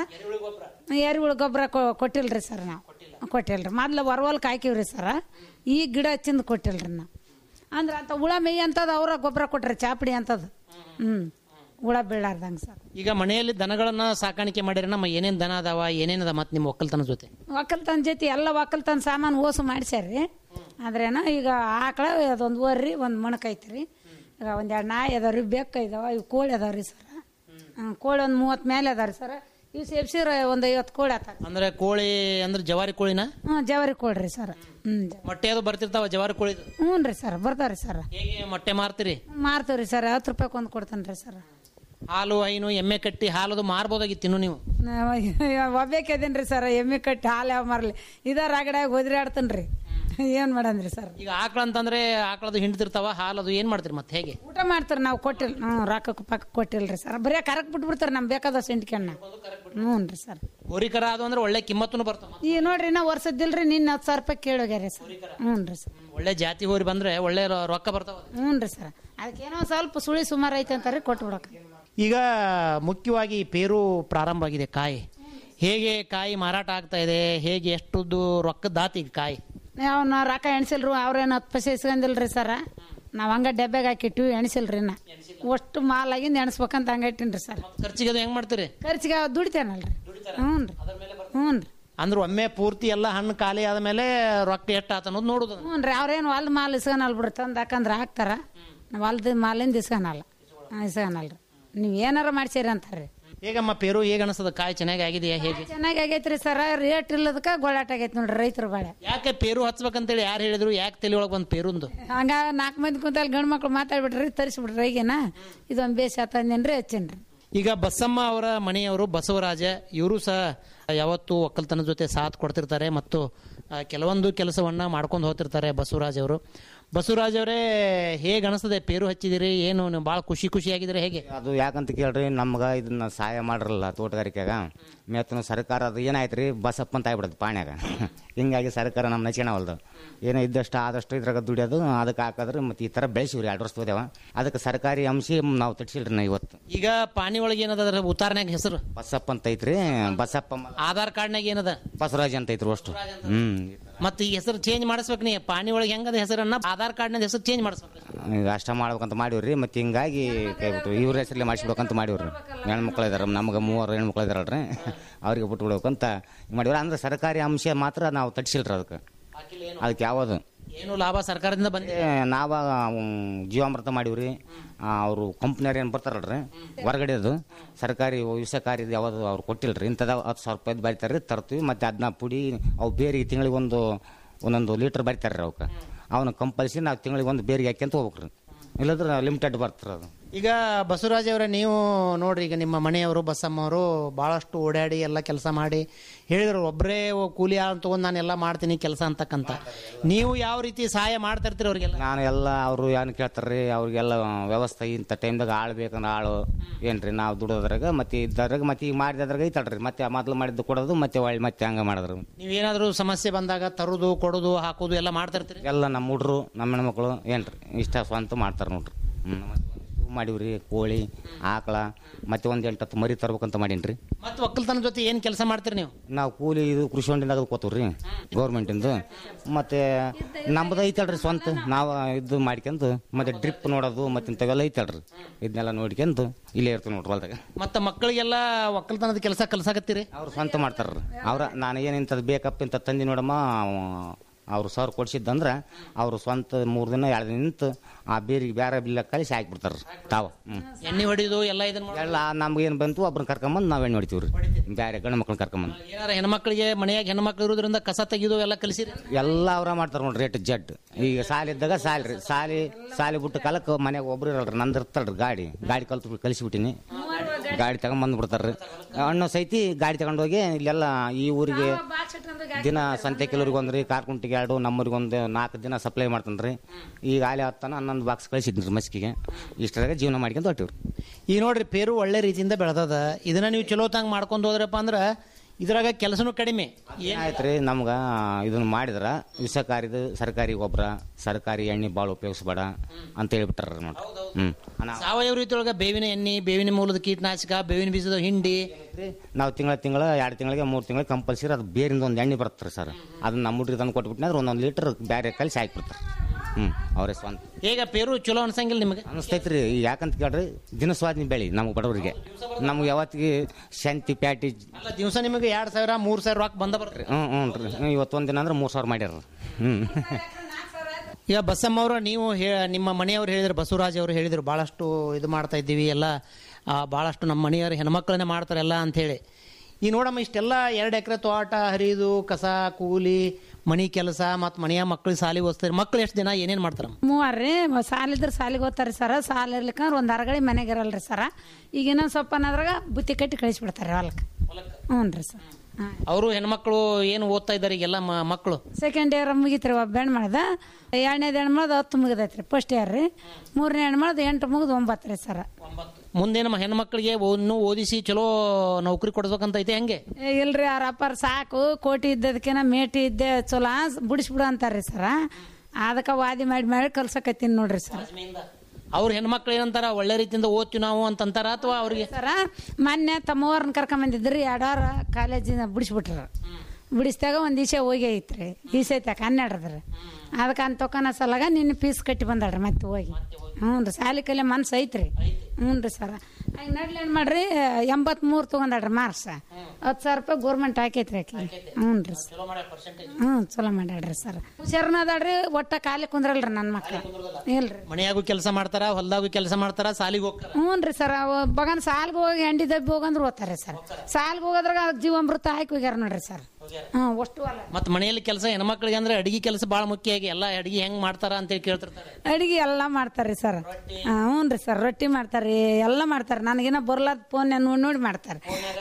ಎರಿಹುಳು ಗೊಬ್ಬರ ಕೊಟ್ಟಿಲ್ರಿ ಸರ್ ನಾವು ಕೊಟ್ಟಿಲ್ರಿ ಮೊದ್ಲು ಹೊರವಲ್ಕ್ ಹಾಕಿವ್ರಿ ಸರ ಈ ಗಿಡ ಹಚ್ಚಿಂದ ಕೊಟ್ಟಿಲ್ರಿ ನಾವು ಅಂದ್ರೆ ಅಂತ ಹುಳ ಮೇಯ್ ಅಂತದ್ ಅವ್ರ ಗೊಬ್ಬರ ಕೊಟ್ರಿ ಚಾಪಡಿ ಅಂತದ್ ಹ್ಮ್ ಹುಳ ಬೀಳಾರ್ದಂಗ ಸರ್ ಈಗ ಮನೆಯಲ್ಲಿ ದನಗಳನ್ನ ಸಾಕಾಣಿಕೆ ಮಾಡಿದ್ರೆ ನಮ್ಮ ಏನೇನು ದನ ಅದಾವ ಏನೇನದ ಮತ್ತೆ ನಿಮ್ಮ ಒಕ್ಕಲ್ತನ ಜೊತೆ ಒಕ್ಕಲ್ತನ ಜೊತೆ ಎಲ್ಲ ಒಕ್ಕಲ್ತನ ಸಾಮಾನು ಓಸು ಮಾಡ್ಸ್ಯಾರ್ರಿ ಆದ್ರೇನ ಈಗ ಆಕಳ ಅದೊಂದು ಓರ್ರಿ ಒಂದು ಮೊಣಕ ಐತ್ರಿ ಈಗ ಒಂದೆರಡು ನಾಯಿ ಅದಾವ್ರಿ ಬೆಕ್ಕ ಇದಾವ ಇವು ಕೋಳಿ ಅದಾವ್ರಿ ಸರ್ ಹ್ಮ್, ಕೋಳಿ ಒಂದು ಮೂವತ್ತು ಮೇಲೆ ಅದಾವ್ರಿ ಸರ್ ಇವು ಸೇಪ್ಸಿರ ಒಂದು ಐವತ್ತು ಕೋಳಿ ಆತಾರ ಅಂದ್ರೆ ಕೋಳಿ ಅಂದ್ರೆ ಜವಾರಿ ಕೋಳಿನ ಹ್ಞೂ ಜವಾರಿ ಕೋಳ್ರಿ ಸರ್ ಹ್ಞೂ ಮೊಟ್ಟೆ ಅದು ಬರ್ತಿರ್ತಾವ ಜವಾರಿ ಕೋಳಿ ಹ್ಞೂ ರೀ ಸರ್ ಬರ್ತಾವ್ರಿ ಸರ್ ಹೇಗೆ ಮೊಟ್ಟೆ ಮಾರ್ತೀರಿ ಮಾರ್ತೀವ್ರಿ ಸರ್ ಹತ್ತು ರೂಪಾಯಿ ಒಂದು ಕೊಡ್ತೇನೆ ರೀ ಸರ್ ಹಾಲು ಹೈನು ಎಮ್ಮೆ ಕಟ್ಟಿ ಹಾಲದು ಮಾರ್ಬೋದಾಗಿತ್ತು ಇನ್ನು ನೀವು ಒಬ್ಬೇಕದೇನ್ರಿ ಸರ್ ಎಮ್ಮೆ ಕಟ್ಟಿ ಹಾಲು ಯಾವ ಮಾರ್ಲಿ ಇದ ರಾಗಡ್ಯಾಗ ಹೋದ್ರಿ ಆಡ್ತೇನ್ರಿ ಏನು ಮಾಡಂದ್ರಿ ಸರ್ ಈಗ ಆಕಳ ಅಂತಂದ್ರೆ ಆಕಳದು ಹಿಂಡ್ತಿರ್ತಾವ ಹಾಲದು ಏನ್ ಮಾಡ್ತೀರಿ ಮತ್ತೆ ಹೇಗೆ ಊಟ ಮಾಡ್ತಾರೆ ನಾವು ಕೊಟ್ಟಿಲ್ಲ ಹ್ಞೂ ರೊಕ್ಕ ಪಕ್ಕ ಕೊಟ್ಟಿಲ್ರಿ ಸರ್ ಬರೀ ಕರಕ್ ಬಿಟ್ಬಿಡ್ತಾರೆ ನಮ್ಗೆ ಬೇಕಾದ ಸಿಂಟ್ಕಣ್ಣ ಹ್ಞೂ ರೀ ಸರ್ ಹೋರಿಕರ ಅದು ಅಂದ್ರೆ ಒಳ್ಳೆ ಕಿಮ್ಮತ್ತೂ ಬರ್ತಾವ ಈಗ ನೋಡ್ರಿ ನಾ ವರ್ಷದಿಲ್ರಿ ನಿನ್ನ ಹತ್ತು ಸಾವಿರ ರೂಪಾಯಿ ಕೇಳೋಗ್ಯಾರಿ ಸರ್ ಹ್ಞೂ ರೀ ಸರ್ ಒಳ್ಳೆ ಜಾತಿ ಹೋರಿ ಬಂದ್ರೆ ಒಳ್ಳೆ ರೊ- ರೊಕ್ಕ ಬರ್ತಾವ ಹ್ಞೂ ರೀ ಸರ್ ಅದಕ್ಕೇನೋ ಸ್ವಲ್ಪ ಸುಳಿ ಸುಮಾರು ಐತೆ ಅಂತಾರೆ ಕೊಟ್ಟು ಬಿಡಕ್ಕೆ ಈಗ ಮುಖ್ಯವಾಗಿ ಪೇರು ಪ್ರಾರಂಭ ಆಗಿದೆ ಕಾಯಿ ಹೇಗೆ ಕಾಯಿ ಮಾರಾಟ ಆಗ್ತಾ ಇದೆ ಹೇಗೆ ಎಷ್ಟುದ್ದು ರೊಕ್ಕದಾತಿ ಈಗ ಕಾಯಿ ಅವ್ನ ರೊಕ್ಕ ಎಣ್ಸಿಲ್ರು ಅವ್ರೇನು ಹತ್ತು ಪೈಸೆ ಇಸ್ಕೊಂಡಿಲ್ರಿ ಸರ ನಾವು ಹಂಗ ಡಬ್ಬ್ಯಾಗ ಹಾಕಿಟ್ಟಿವಿ ಎಣ್ಸಿಲ್ರಿ ನಾ ಅಷ್ಟು ಮಾಲ್ ಆಗಿಂದ ಎಣ್ಸ್ಬೇಕಂತ ಹಂಗ ಇಟ್ಟಿನ್ರಿ ಸರ್ ಖರ್ಚಿಗೆ ಅದು ಹೆಂಗ್ ಮಾಡ್ತೀರಿ ಖರ್ಚಿಗೆ ದುಡಿತೇನಲ್ರಿ ಹ್ಞೂ ರೀ ಹ್ಞೂ ರೀ ಅಂದ್ರೆ ಒಮ್ಮೆ ಪೂರ್ತಿ ಎಲ್ಲ ಹಣ್ಣು ಖಾಲಿ ಆದ್ಮೇಲೆ ರೊಕ್ಕ ಎಷ್ಟು ಆತ ಅನ್ನೋದು ನೋಡುದು ಹ್ಞೂ ರೀ ಅವ್ರೇನು ಹೊಲ್ದ ಮಾಲ್ ಇಸ್ಕೊನಲ್ ಬಿಡ್ರಿ ತಂದು ಹಾಕಂದ್ರೆ ಹಾಕ್ತಾರ ನಾವು ಹೊಲ್ದ ಮಾಲಿಂದ ಇಸ್ಕೊನಲ್ಲ ಇಸ್ಕೊನಲ್ರಿ ನೀವು ಏನಾರ ಮಾಡ್ಸೀರಿ ಅಂತಾರ್ರಿ ಹೇಗಮ್ಮ ಪೇರು ಹೇಗೆ ಅನಿಸ್ತದ ಕಾಯಿ ಚೆನ್ನಾಗಿ ಆಗಿದೆಯಾ ಹೇಗೆ ಚೆನ್ನಾಗಿ ಆಗೈತ್ರಿ ಸರ್ ರೇಟ್ ಇಲ್ಲದಕ್ಕ ಗೋಳಾಟ ಆಗೈತಿ ನೋಡ್ರಿ ರೈತರ ಬಾಳೆ ಯಾಕೆ ಪೇರು ಹಚ್ಬೇಕಂತೇಳಿ ಯಾರು ಹೇಳಿದ್ರು ಯಾಕೆ ತಲೆ ಒಳಗೆ ಬಂದು ಪೇರುಂದು ಹಂಗ ನಾಲ್ಕು ಮಂದಿ ಕುಂತಲ್ಲಿ ಗಂಡು ಮಕ್ಳು ಮಾತಾಡ್ಬಿಟ್ರಿ ತರಿಸ್ಬಿಟ್ರಿ ಈಗೇನ ಇದೊಂದು ಬೇಸ್ ಆತಂದೇನ್ರಿ ಹಚ್ಚೇನ್ರಿ ಈಗ ಬಸಮ್ಮ ಅವರ ಮನೆಯವರು ಬಸವರಾಜ ಇವರು ಸಹ ಯಾವತ್ತೂ ಒಕ್ಕಲ್ತನದ ಜೊತೆ ಸಾಥ್ ಕೊಡ್ತಿರ್ತಾರೆ ಮತ್ತು ಆ, ಕೆಲವೊಂದು ಕೆಲಸವನ್ನ ಮಾಡ್ಕೊಂಡು ಹೋಗ್ತಿರ್ತಾರೆ ಬಸವರಾಜ್ ಅವರು ಬಸವರಾಜ್ ಅವರೇ ಹೇಗೆ ಅನಿಸ್ತದೆ ಪೇರು ಹಚ್ಚಿದಿರಿ ಏನು ನೀವು ಭಾಳ ಖುಷಿ ಖುಷಿಯಾಗಿದ್ರೆ ಹೇಗೆ ಅದು ಯಾಕಂತ ಕೇಳ್ರಿ ನಮ್ಗೆ ಇದನ್ನ ಸಹಾಯ ಮಾಡಿರಲ್ಲ ತೋಟಗಾರಿಕೆಗ ಮೇತನ ಸರ್ಕಾರ ಅದು ಏನಾಯ್ತು ರೀ ಬಸಪ್ಪ ಅಂತ ಆಗ್ಬಿಡೋದು ಪಾಣ್ಯಾಗ ಹಿಂಗಾಗಿ ಸರ್ಕಾರ ನಮ್ಮ ನಚಿಣವಲ್ದು ಏನೋ ಇದ್ದಷ್ಟು ಆದಷ್ಟು ಇದ್ರಾಗ ದುಡಿಯೋದು ಅದಕ್ಕೆ ಹಾಕಿದ್ರೆ ಮತ್ತೆ ಈ ಥರ ಬೆಳೆಸಿವ್ರಿ ಎರಡು ವರ್ಷ ಹೋದೇವ ಅದಕ್ಕೆ ಸರ್ಕಾರಿ ಅಂಶ ನಾವು ತಡ್ಸಿಲ್ರಿ ನಾ ಇವತ್ತು ಈಗ ಪಾನಿ ಒಳಗೆ ಏನದ ಅದ್ರ ಉತ್ತಾರನ್ಯಾಗ ಹೆಸರು ಬಸಪ್ಪ ಅಂತ ಐತ್ರಿ ಬಸಪ್ಪ ಮ- ಆಧಾರ್ ಕಾರ್ಡ್ನಾಗ ಏನದ ಬಸವರಾಜ್ ಅಂತ ಐತ್ರಿ ಅಷ್ಟು ಹ್ಮ್ ಮತ್ತೆ ಈ ಹೆಸರು ಚೇಂಜ್ ಮಾಡಿಸ್ಬೇಕು ನೀ ಪಾನಿ ಒಳಗೆ ಹೆಂಗದ ಹೆಸರನ್ನ ಆಧಾರ್ ಕಾರ್ಡ್ನ ಹೆಸರು ಚೇಂಜ್ ಮಾಡಿಸ್ಬೇಕು ಈಗ ಅಷ್ಟ ಮಾಡ್ಬೇಕಂತ ಮಾಡಿವ್ರಿ ಮತ್ತೆ ಹಿಂಗಾಗಿ ಕೈಬಿಟ್ರು ಇವ್ರ ಹೆಸರಲ್ಲಿ ಮಾಡಿಸ್ಬೇಕಂತ ಮಾಡಿವ್ರಿ ಹೆಣ್ಮಕ್ಳು ಇದಾರೆ ನಮ್ಗೆ ಮೂವರು ಹೆಣ್ಮಕ್ಳು ಇದಾರಲ್ರಿ ಅವ್ರಿಗೆ ಬಿಟ್ಟು ಬಿಡ್ಬೇಕಂತ ಮಾಡಿವ್ರಿ ಅಂದ್ರೆ ಸರ್ಕಾರಿ ಅಂಶ ಮಾತ್ರ ನಾವು ತಡ್ಸಿಲ್ರಿ ಅದಕ್ಕೆ ಅದಕ್ಕೆ ಯಾವುದು ಏನು ಲಾಭ ಸರ್ಕಾರದಿಂದ ಬಂದಿದೆ ನಾವ ಮ್, ಜೀವಾಮೃತ ಮಾಡಿವ್ರಿ ಅವರು ಕಂಪ್ನಿಯವ್ರು ಏನು ಬರ್ತಾರಲ್ರಿ ಹೊರಗಡೆ ಅದು ಸರ್ಕಾರಿ ವಿಷಕಾರಿ ಯಾವುದು ಅವ್ರು ಕೊಟ್ಟಿಲ್ರಿ ಇಂಥದ ಹತ್ತು ಸಾವಿರ ರೂಪಾಯಿ ಬರಿತಾರೆ ತರ್ತೀವಿ ಮತ್ತೆ ಅದನ್ನ ಪುಡಿ ಅವು ಬೇರೆ ತಿಂಗಳಿಗೆ ಒಂದು ಒಂದೊಂದು ಲೀಟ್ರ್ ಬರಿತಾರೆ ರೀ ಅವಕ್ಕೆ ಅವನ್ನ ಕಂಪಲ್ಸಿ ನಾವು ತಿಂಗಳಿಗೆ ಒಂದು ಬೇರಿಗೆ ಹಾಕ್ಯಂತ ಹೋಗ್ಬೇಕ್ರಿ ಇಲ್ಲದ್ರೆ ಲಿಮಿಟೆಡ್ ಬರ್ತಾರೆ ಅದು ಈಗ ಬಸವರಾಜ್ ಅವರೇ ನೀವು ನೋಡ್ರಿ ಈಗ ನಿಮ್ಮ ಮನೆಯವರು ಬಸಮ್ಮವರು ಭಾಳಷ್ಟು ಓಡಾಡಿ ಎಲ್ಲ ಕೆಲಸ ಮಾಡಿ ಹೇಳಿದ್ರು ಒಬ್ಬರೇ ಕೂಲಿ ಆಳು ತಗೊಂಡು ನಾನು ಎಲ್ಲ ಮಾಡ್ತೀನಿ ಕೆಲಸ ಅಂತಕ್ಕಂತ ನೀವು ಯಾವ ರೀತಿ ಸಹಾಯ ಮಾಡ್ತಾ ಇರ್ತೀರಿ ಅವ್ರಿಗೆಲ್ಲ ನಾನು ಎಲ್ಲ ಅವರು ಏನು ಕೇಳ್ತಾರ್ರಿ ಅವ್ರಿಗೆಲ್ಲ ವ್ಯವಸ್ಥೆ ಇಂಥ ಟೈಮ್ದಾಗ ಆಳು ಬೇಕಂದ್ರೆ ಆಳು ಏನ್ರಿ ನಾವು ದುಡೋದ್ರಾಗ ಮತ್ತೆ ಇದ್ರಾಗ ಮತ್ತೆ ಈಗ ಮಾಡಿದ್ರಾಗ ಐತಲ್ರಿ ಮತ್ತೆ ಮೊದಲು ಮಾಡಿದ್ದು ಕೊಡೋದು ಮತ್ತೆ ಒಳ್ಳೆ ಮತ್ತೆ ಹಂಗೆ ಮಾಡಿದ್ರು ನೀವೇನಾದ್ರೂ ಸಮಸ್ಯೆ ಬಂದಾಗ ತರುದು ಕೊಡೋದು ಹಾಕೋದು ಎಲ್ಲ ಮಾಡ್ತಾ ಇರ್ತೀರಿ ಎಲ್ಲ ನಮ್ಮ ಹುಡ್ರು ನಮ್ಮ ಹೆಣ್ಮಕ್ಳು ಏನ್ರಿ ಇಷ್ಟ ಸ್ವಂತ ಮಾಡ್ತಾರೆ ನೋಡ್ರಿ ಹ್ಞೂ ಮಾಡಿವ್ರಿ ಕೋಳಿ ಆಕಳ ಮತ್ತೆ ಒಂದು ಎಂಟು ಹತ್ತು ಮರಿ ತರ್ಬೇಕಂತ ಮಾಡೀನಿ ಮತ್ತೆ ಒಕ್ಕಲ್ತನ ಜೊತೆ ಏನು ಕೆಲಸ ಮಾಡ್ತೀರಿ ನೀವು ನಾವು ಕೂಲಿ ಇದು ಕೃಷಿ ಹೊಂಡಿದಾಗ ಕೂತೀವ್ರಿ ಗೌರ್ಮೆಂಟಿಂದು ಮತ್ತೆ ನಮ್ದು ಐತಲ್ರಿ ಸ್ವಂತ ನಾವು ಇದು ಮಾಡ್ಕೊಂಡು ಮತ್ತೆ ಡ್ರಿಪ್ ನೋಡೋದು ಮತ್ತೆ ಇಂಥವೆಲ್ಲ ಐತಲ್ರಿ ಇದನ್ನೆಲ್ಲ ನೋಡ್ಕೊಂಡು ಇಲ್ಲೇ ಇರ್ತೀವಿ ನೋಡ್ರಿ ಹೊಲ್ದಾಗ ಮತ್ತೆ ಮಕ್ಕಳಿಗೆಲ್ಲ ಒಕ್ಕಲ್ತನದ ಕೆಲಸ ಕಲ್ಸಾಕತ್ತೀರಿ ಅವ್ರು ಸ್ವಂತ ಮಾಡ್ತಾರ್ರಿ ಅವ್ರ ನಾನು ಏನು ಇಂಥದ್ದು ಬೇಕಪ್ಪ ಇಂಥ ತಂದಿ ನೋಡಮ್ಮ ಅವ್ರು ಸರ್ ಕೊಡ್ಸಿದ್ದಂದ್ರೆ ಅವರು ಸ್ವಂತ ಮೂರು ದಿನ ಎರಡು ದಿನ ನಿಂತು ಆ ಬೇರಿಗೆ ಬೇರೆ ಬಿಲ್ಲ ಕಳಿಸಿ ಹಾಕ್ಬಿಡ್ತಾರೆ ತಾವು ಹ್ಞೂ ಎಣ್ಣೆ ಹೊಡಿಯೋದು ಎಲ್ಲ ಇದನ್ನ ಮಾಡಿ ಎಲ್ಲ ನಮ್ಗೆ ಏನು ಬಂತು ಒಬ್ರನ್ನ ಕರ್ಕೊಂಬಂದು ನಾವು ಎಣ್ಣೆ ಹೊಡಿತೀವಿ ರೀ ಬೇರೆ ಗಂಡು ಮಕ್ಳನ್ನ ಕರ್ಕೊಂಬಂದು ಏನಾರ ಹೆಣ್ಮಕ್ಳಿಗೆ ಮನೆಯಾಗ ಹೆಣ್ಮಕ್ಳು ಇರೋದ್ರಿಂದ ಕಸ ತೆಗೆಯೋದು ಎಲ್ಲ ಕಲಿಸಿರಿ ಎಲ್ಲ ಅವ್ರ ಮಾಡ್ತಾರೆ ನೋಡ್ರಿ ರೇಟ್ ಜಡ್ ಈಗ ಸಾಲಿ ಇದ್ದಾಗ ಸಾಲಿ ರೀ ಸಾಲಿ ಸಾಲಿ ಬಿಟ್ಟು ಕಾಲಕ್ಕೆ ಮನೆಗೆ ಒಬ್ರು ಇರಲ್ರಿ ನಂದು ಇರ್ತಾಳ್ರಿ ಗಾಡಿ ಗಾಡಿ ಕಲ್ತು ಕಲಿಸಿಬಿಟ್ಟಿನಿ ಗಾಡಿ ತಗೊಂಡ್ ಬಿಡ್ತಾರ್ರಿ ಅಣ್ಣ ಸೈತಿ ಗಾಡಿ ತಗೊಂಡೋಗಿ ಇಲ್ಲೆಲ್ಲ ಈ ಊರಿಗೆ ದಿನ ಸಂತೆ ಕೆಲವ್ರಿಗೆ ಒಂದ್ರಿ ಕಾರ್ಕುಂಟಿಗೆ ಎರಡು ನಮ್ಮೂರಿಗೆ ಒಂದು ನಾಲ್ಕು ದಿನ ಸಪ್ಲೈ ಮಾಡ್ತಾನೆ ರೀ ಈಗ ಆಲೆ ಹತ್ತಾನ ಹನ್ನೊಂದು ಬಾಕ್ಸ್ ಕಳಿಸಿದ್ನಿ ರೀ ಮಸ್ಕಿಗೆ ಇಷ್ಟರಾಗ ಜೀವನ ಮಾಡ್ಕೊಂಡು ಹೊಟ್ಟಿವ್ರಿ ಈ ನೋಡ್ರಿ ಪೇರು ಒಳ್ಳೆ ರೀತಿಯಿಂದ ಬೆಳೆದದ ಇದನ್ನ ನೀವು ಚಲೋ ತಂಗ ಮಾಡ್ಕೊಂಡು ಹೋದ್ರಪ್ಪ ಅಂದ್ರ ಇದ್ರಾಗ ಕೆಲಸನೂ ಕಡಿಮೆ ಆಯ್ತು ರೀ ನಮ್ಗೆ ಇದನ್ನ ಮಾಡಿದ್ರ ವಿಷಕಾರಿದು ಸರ್ಕಾರಿ ಗೊಬ್ಬರ ಸರ್ಕಾರಿ ಎಣ್ಣೆ ಭಾಳ ಉಪಯೋಗಿಸ್ಬೇಡ ಅಂತ ಹೇಳ್ಬಿಟ್ಟಾರ ನೋಡ್ರಿ ಹ್ಞೂ ನಾವು ಸಾವಯವ ರೀತಿಯೊಳಗ ಬೇವಿನ ಎಣ್ಣೆ ಬೇವಿನ ಮೂಲದ ಕೀಟನಾಶಕ ಬೇವಿನ ಬೀಜದ ಹಿಂಡಿ ನಾವು ತಿಂಗಳ ತಿಂಗಳ ಎರಡು ತಿಂಗಳಿಗೆ ಮೂರು ತಿಂಗಳಿಗೆ ಕಂಪಲ್ಸರಿ ಅದು ಬೇರಿಂದ ಒಂದು ಎಣ್ಣೆ ಬರುತ್ತೆ ರೀ ಸರ್ ಅದನ್ನ ನಮ್ಮ ಹುಡುಗಿ ತಂದು ಕೊಟ್ಬಿಟ್ನೆ ಅಂದ್ರೆ ಒಂದೊಂದು ಲೀಟರ್ ಬೇರೆ ಕಲಿಸಿ ಹಾಕ್ಬಿಡ್ತಾರೆ ಹ್ಞೂ ಅವರೇ ಸ್ವಂತ ಈಗ ಪೇರು ಚಲೋ ಅನ್ಸಂಗಿಲ್ಲ ನಿಮಗೆ ಅನಿಸ್ತೈತ್ರಿ ಯಾಕಂತ ಕೇಳ್ರಿ ದಿನಸ್ವಾದಿನ ಬೆಳಿ ನಮ್ಗೆ ಬಡವರಿಗೆ ನಮ್ಗೆ ಯಾವತ್ತಿಗೆ ಶಾಂತಿ ಪ್ಯಾಟಿ ಅಲ್ಲ ದಿವಸ ನಿಮಗೆ ಎರಡ್ ಸಾವಿರ ಮೂರ್ ಸಾವಿರ ರೊಕ್ಕ ಬಂದ ಬರ್ರಿ ಹ್ಞೂ ಹ್ಞೂ ರೀ ಇವತ್ತು ಒಂದು ದಿನ ಅಂದ್ರೆ ಮೂರು ಸಾವಿರ ಮಾಡ್ಯಾರ ಹ್ಞೂ ಈಗ ಬಸಮ್ಮ ಅವರು ನೀವು ಹೇ- ನಿಮ್ಮ ಮನೆಯವರು ಹೇಳಿದ್ರು ಬಸವರಾಜ್ ಅವರು ಹೇಳಿದ್ರು ಭಾಳಷ್ಟು ಇದು ಮಾಡ್ತಾ ಇದ್ದೀವಿ ಎಲ್ಲ ಆ, ಭಾಳಷ್ಟು ನಮ್ಮ ಮನೆಯವರು ಹೆಣ್ಮಕ್ಳನ್ನೇ ಮಾಡ್ತಾರೆ ಎಲ್ಲ ಅಂಥೇಳಿ ಈ ನೋಡಮ್ಮ ಇಷ್ಟೆಲ್ಲ ಎರಡು ಎಕರೆ ತೋಟ ಹರಿದು ಕಸ ಕೂಲಿ ಮನಿ ಕೆಲಸ ಮತ್ತು ಮನೆಯ ಮಕ್ಕಳಿಗೆ ಸಾಲಿ ಓದಿಸ್ತಾರೆ ಮಕ್ಳು ಎಷ್ಟು ದಿನ ಏನೇನು ಮಾಡ್ತಾರೆ ಮೂವರ್ರಿ ಸಾಲಿದ್ರ ಸಾಲಿಗೆ ಓದ್ತಾರಿ ಸರ ಸಾಲ ಇರ್ಲಿಕ್ಕಂದ್ರೆ ಒಂದು ಅರಗಳಿ ಮನೆಗೆ ಇರಲ್ರಿ ಸರ ಈಗ ಇನ್ನೊಂದು ಸ್ವಲ್ಪ ಅನ್ನೋದ್ರಾಗ ಬುತ್ತಿ ಕಟ್ಟಿ ಕಳಿಸ್ಬಿಡ್ತಾರೆ ಹೊಲಕ್ಕೆ ಹ್ಞೂ ರೀ ಸರ್ ಅವರು ಹೆಣ್ಮಕ್ಳು ಏನು ಓದ್ತಾ ಇದ್ದಾರೆ ಈಗೆಲ್ಲ ಮ- ಮಕ್ಕಳು ಸೆಕೆಂಡ್ ಇಯರ್ ಮುಗಿತ್ರಿ ಒಬ್ಬ ಹೆಣ್ಣು ಮಾಡ್ದ ಎರಡನೇದು ಹೆಣ್ಣು ಮಾಡ್ದು ಹತ್ತು ಮುಗಿದೈತ್ರಿ ಫಸ್ಟ್ ಇಯರ್ ರೀ ಮೂರನೇ ಹೆಣ್ಣು ಮಾಡ್ದು ಎಂಟು ಮುಗಿದು ಒಂಬತ್ತು ರೀ ಸರ ಮುಂದೆ ನಮ್ಮ ಹೆಣ್ಮಕ್ಳಿಗೆ ಇನ್ನೂ ಓದಿಸಿ ಚಲೋ ನೌಕರಿ ಕೊಡ್ಬೇಕಂತ ಐತೆ ಹೆಂಗೆ ಏ, ಇಲ್ರಿ ಅವ್ರ ಅಪ್ಪಾರ ಸಾಕು ಕೋಟಿ ಇದ್ದದಕ್ಕಿನ ಮೇಟಿ ಇದ್ದೆ ಚಲೋ ಬಿಡಿಸ್ಬಿಡು ಅಂತಾರ್ರಿ ಸರ ಅದಕ್ಕೆ ವಾದಿ ಮಾಡಿ ಮಾಡಿ ಕಲ್ಸಕತ್ತೀನಿ ನೋಡ್ರಿ ಸರ್ ಅವ್ರ ಹೆಣ್ಮಕ್ಳು ಏನಂತಾರ ಒಳ್ಳೆ ರೀತಿಯಿಂದ ಓದ್ತೀವಿ ನಾವು ಅಂತಂತಾರ ಅಥವಾ ಅವ್ರಿಗೆ ಸರ ಮೊನ್ನೆ ತಮ್ಮವ್ರನ್ನ ಕರ್ಕೊಂಬಂದಿದ್ರಿ ಎರಡವಾರ ಕಾಲೇಜಿನ ಬಿಡಿಸ್ಬಿಟ್ರ ಬಿಡಿಸ್ದಾಗ ಒಂದು ಈಸೆ ಹೋಗಿ ಐತ್ರಿ ಈಸೆ ಐತಾಕ ಹನ್ನೆರಡ್ರಿ ಅದಕ್ಕೆ ಅಂತ ತೊಕೊನ ಸಲಾಗ ನಿನ್ನ ಫೀಸ್ ಕಟ್ಟಿ ಬಂದಾಳ್ರಿ ಮತ್ತೆ ಹೋಗಿ ಹ್ಞೂ ರೀ ಸಾಲಿ ಕಲೆ ಮನ್ಸು ಐತ್ರಿ ಹ್ಞೂ ರೀ ಸರ ಹಂಗೆ ನಡ್ಲಿ ಏನು ಮಾಡ್ರಿ ಎಂಬತ್ಮೂರು ತೊಗೊಂಡಾಳ್ರಿ ಮಾರ್ಕ್ಸ್ ಹತ್ತು ಸಾವಿರ ರೂಪಾಯಿ ಗೋರ್ಮೆಂಟ್ ಹಾಕೈತ್ರಿ ಆಕಿ ಹ್ಞೂ ರೀ ಹ್ಞೂ ಚಲೋ ಮಾಡ್ಯಾಡ್ರಿ ಸರ್ ಹುಷಾರನ ಅದಾಳ್ರಿ ಒಟ್ಟ ಖಾಲಿ ಕುಂದ್ರಲ್ರಿ ನನ್ನ ಮಕ್ಳು ಇಲ್ರಿ ಮನೆಯಾಗೂ ಕೆಲಸ ಮಾಡ್ತಾರ ಹೊಲ್ದಾಗೂ ಕೆಲಸ ಮಾಡ್ತಾರ ಸಾಲಿಗೆ ಹೋಗ್ತಾರ ಹ್ಞೂ ರೀ ಸರ್ ಬಗನ್ ಸಾಲ್ಗೆ ಹೋಗಿ ಎಂಡಿ ದಬ್ಬಿ ಹೋಗಂದ್ರೆ ಓದ್ತಾರೆ ಸರ್ ಸಾಲ್ಗೆ ಹೋಗೋದ್ರಾಗ ಅದಕ್ಕೆ ಜೀವಾಮೃತ ಹಾಕಿ ಹೋಗ್ಯಾರ ನೋಡ್ರಿ ಸರ್ ಹ್ಞೂ ಅಷ್ಟು ಅಲ್ಲ ಮತ್ ಮನೆಯಲ್ಲಿ ಕೆಲಸ ಹೆಣ್ಮಕ್ಳಿಗೆ ಅಂದ್ರೆ ಅಡಿಗೆ ಕೆಲಸ ಬಹಳ ಮುಖ್ಯ ಆಗಿ ಎಲ್ಲ ಅಡಿಗೆ ಹೆಂಗ್ ಮಾಡ್ತಾರ ಅಂತ ಹೇಳಿ ಕೇಳ್ತಿರ್ತಾರೆ ಅಡಿಗೆ ಎಲ್ಲ ಮಾಡ್ತಾರ್ರಿ ಸರ್ ಹ್ಞೂ ರೀ ಸರ್ ರೊಟ್ಟಿ ಮಾಡ್ತಾರ್ರಿ ಎಲ್ಲ ಮಾಡ್ತಾರ ಸರ್ ನನಗಿನ್ನ ಬರ್ಲಾದ ಫೋನ್ ನೋಡಿ ನೋಡಿ ಮಾಡ್ತಾರೆ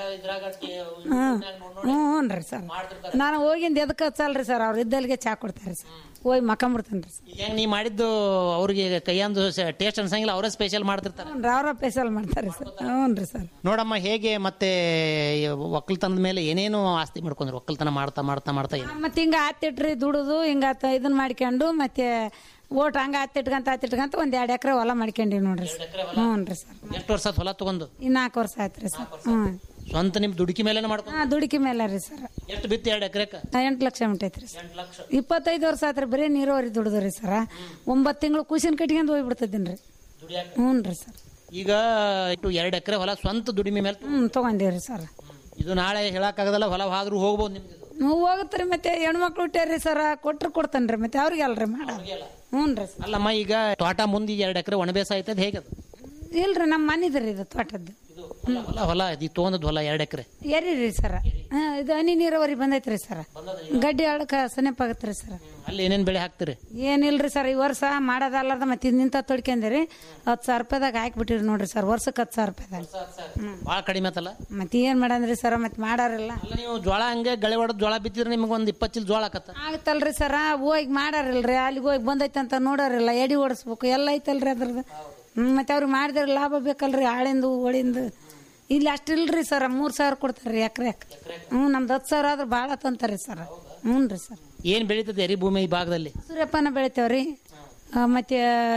ಹ್ಞೂ ಹ್ಞೂ ರೀ ಸರ್ ನಾನು ಹೋಗಿಂದ ಎದಕ್ಕೆ ಹಚ್ಚಲ್ರಿ ಸರ್ ಅವ್ರು ಇದ್ದಲ್ಲಿಗೆ ಚಾ ಕೊಡ್ತಾರೆ ಸರ್ ಹೋಗಿ ಮಕ್ಕಂಬಿಡ್ತೇನೆ ರೀ ಸರ್ ಹೆಂಗ್ ನೀ ಮಾಡಿದ್ದು ಅವ್ರಿಗೆ ಕೈಯಂದು ಟೇಸ್ಟ್ ಅನ್ಸಂಗಿಲ್ಲ ಅವರೇ ಸ್ಪೆಷಲ್ ಮಾಡ್ತಿರ್ತಾರೆ ಹ್ಞೂ ರೀ ಅವರ ಸ್ಪೆಷಲ್ ಮಾಡ್ತಾರೆ ಸರ್ ಹ್ಞೂ ರೀ ಸರ್ ನೋಡಮ್ಮ ಹೇಗೆ ಮತ್ತೆ ಈ ಒಕ್ಕಲ್ತನದ ಮೇಲೆ ಏನೇನು ಆಸ್ತಿ ಮಾಡ್ಕೊಂಡ್ರು ಒಕ್ಕಲ್ತನ ಮಾಡ್ತಾ ಮಾಡ್ತಾ ಮಾಡ್ತಾ ಏನು ಮತ್ತೆ ಹಿಂಗ ಆತಿಟ್ರಿ ದುಡುದು ಹಿಂಗ ಆತ ಇದನ್ನ ಮಾಡ್ಕೊಂಡು ಮತ್ತೆ ಓಟ್ ಹಂಗ ಆತಿಟ್ಕಂತ ಆತಿಟ್ಕಂತ ಒಂದ್ ಎರಡ್ ಎಕರೆ ಹೊಲ ಮಾಡ್ಕೊಂಡಿವಿ ನೋಡ್ರಿ ಸರ್ ಹ್ಞೂ ರೀ ಸರ್ ಎಷ್ಟು ವರ್ಷ ಆತ್ ಹೊಲ ತಗೊಂಡು ಇನ್ನು ನಾಲ್ಕು ವರ್ಷ ಆಯ್ತು ರೀ ಸರ್ ಹ್ಞೂ ಸ್ವಂತ ನಿಮ್ ದುಡುಕಿ ಮೇಲೆ ಮಾಡ್ಕೊಂಡು ಹಾಂ ದುಡುಕಿ ಮೇಲೆ ರೀ ಸರ್ ಎಷ್ಟು ಬಿತ್ತು ಎರಡು ಎಕರೆಕ ಎಂಟು ಲಕ್ಷ ಉಂಟೈತ್ರಿ ಸರ್ ಇಪ್ಪತ್ತೈದು ವರ್ಷ ಆತ್ರಿ ಬರೀ ನೀರಾವರಿ ದುಡ್ದ್ರಿ ಸರ್ ಒಂಬತ್ತು ತಿಂಗಳು ಕುಸಿನ ಕಟ್ಕೊಂಡು ಹೋಗ್ಬಿಡ್ತಿದ್ದೀನಿ ರೀ ಹ್ಞೂ ರೀ ಸರ್ ಈಗ ಇಟ್ಟು ಎರಡು ಎಕರೆ ಹೊಲ ಸ್ವಂತ ದುಡಿಮೆ ಮೇಲೆ ಹ್ಞೂ ತೊಗೊಂಡೀವಿ ಸರ್ ಇದು ನಾಳೆ ಹೇಳಕ್ಕಾಗದಲ್ಲ ಹೊಲ ಹಾದ್ರೂ ಹೋಗ್ಬೋದು ನಿಮ್ಗೆ ಇದು. ನೀವು ಹೋಗತ್ರಿ ಮತ್ತೆ ಹೆಣ್ಮಕ್ಳು ಹುಟ್ಟ್ಯಾರಿ ಸರ್ ಕೊಟ್ರು ಕೊಡ್ತಾನ್ರಿ ಮತ್ತೆ ಅವ್ರಿಗೆ ಅಲ್ರಿ ಮಾಡ ಹ್ಞೂ ರೀ ಸರ್ ಅಲ್ಲಮ್ಮ ಈಗ ತೋಟ ಮುಂದೆ ಎರಡು ಎಕರೆ ಒಣಬೇಸ ಆಯ್ತದ ಹೇಗೆ ಅದು ಇಲ್ರಿ ನಮ್ಮ ಮನಿದ್ರಿ ಇದು ತೋಟದ್ದು ಹೊಲ ಹೊಲ ಇದು ತೊಗೊಂಡದ್ ಹೊಲ ಎರಡು ಎಕರೆ ಎರಿ ರೀ ಸರ್ ಹಾಂ ಇದು ಹನಿ ನೀರಾವರಿ ಬಂದೈತ್ರಿ ಸರ್ ಗಡ್ಡಿ ಆಳಕ ಸನೆಪ್ ಆಗತ್ರಿ ಸರ್ ಅಲ್ಲಿ ಏನೇನ್ ಬೆಳೆ ಹಾಕ್ತಿರಿ ಏನಿಲ್ರಿ ಸರ್ ಈ ವರ್ಷ ಮಾಡೋದಲ್ಲಾರ್ದ ಮತ್ತೆ ಇದು ನಿಂತ ತೊಡ್ಕೊಂಡ್ರಿ ಹತ್ತು ಸಾವಿರ ರೂಪಾಯಿದಾಗ ಹಾಕ್ಬಿಟ್ಟಿರಿ ನೋಡ್ರಿ ಸರ್ ವರ್ಷಕ್ಕೆ ಹತ್ತು ಸಾವಿರ ರೂಪಾಯಿದಾಗ ಭಾಳ ಕಡಿಮೆ ಆತಲ್ಲ ಮತ್ತೆ ಏನ್ ಮಾಡಂದ್ರಿ ಸರ್ ಮತ್ತೆ ಮಾಡಾರಿಲ್ಲ ಅಲ್ಲ ನೀವು ಜೋಳ ಹಂಗೆ ಗಳೆ ಹೊಡೆದ್ ಜೋಳ ಬಿತ್ತಿದ್ರೆ ನಿಮ್ಗೆ ಒಂದು ಇಪ್ಪತ್ತು ಚೀಲ ಜೋಳ ಆಕತ್ತ ಆಗತ್ತಲ್ರಿ ಸರ ಹೋಗಿ ಮಾಡಾರಿಲ್ರಿ ಅಲ್ಲಿಗೆ ಹೋಗಿ ಬಂದೈತೆ ಅಂತ ನೋಡೋರಿಲ್ಲ ಎಡಿ ಓಡಿಸ್ಬೇಕು ಎಲ್ಲ ಐತಲ್ರಿ ಅದ್ರದ್ದು ಹ್ಮ್ ಮತ್ತೆ ಅವ್ರಿಗೆ ಮಾಡಿದ್ರೆ ಲಾಭ ಬೇಕಲ್ರಿ ಆಳಿಂದು ಒಳಿಂದು ಇಲ್ಲಿ ಅಷ್ಟಿಲ್ರಿ ಸರ್ ಮೂರ್ ಸಾವಿರ ಕೊಡ್ತಾರ್ರಿ ಎಕರೆ ಹ್ಞೂ ನಮ್ದು ಹತ್ತು ಸಾವಿರ ಆದ್ರೆ ಭಾಳ ತಂತಾರ್ರಿ ಸರ್ ಹ್ಞೂ ರೀ ಸರ್ ಏನ್ ಬೆಳೀತದೆ ಎರಿ ಭೂಮಿ ಈ ಭಾಗದಲ್ಲಿ ಸೂರ್ಯಪಾನ ಬೆಳಿತೇವ್ರಿ ಆ, ಮತ್ತೆ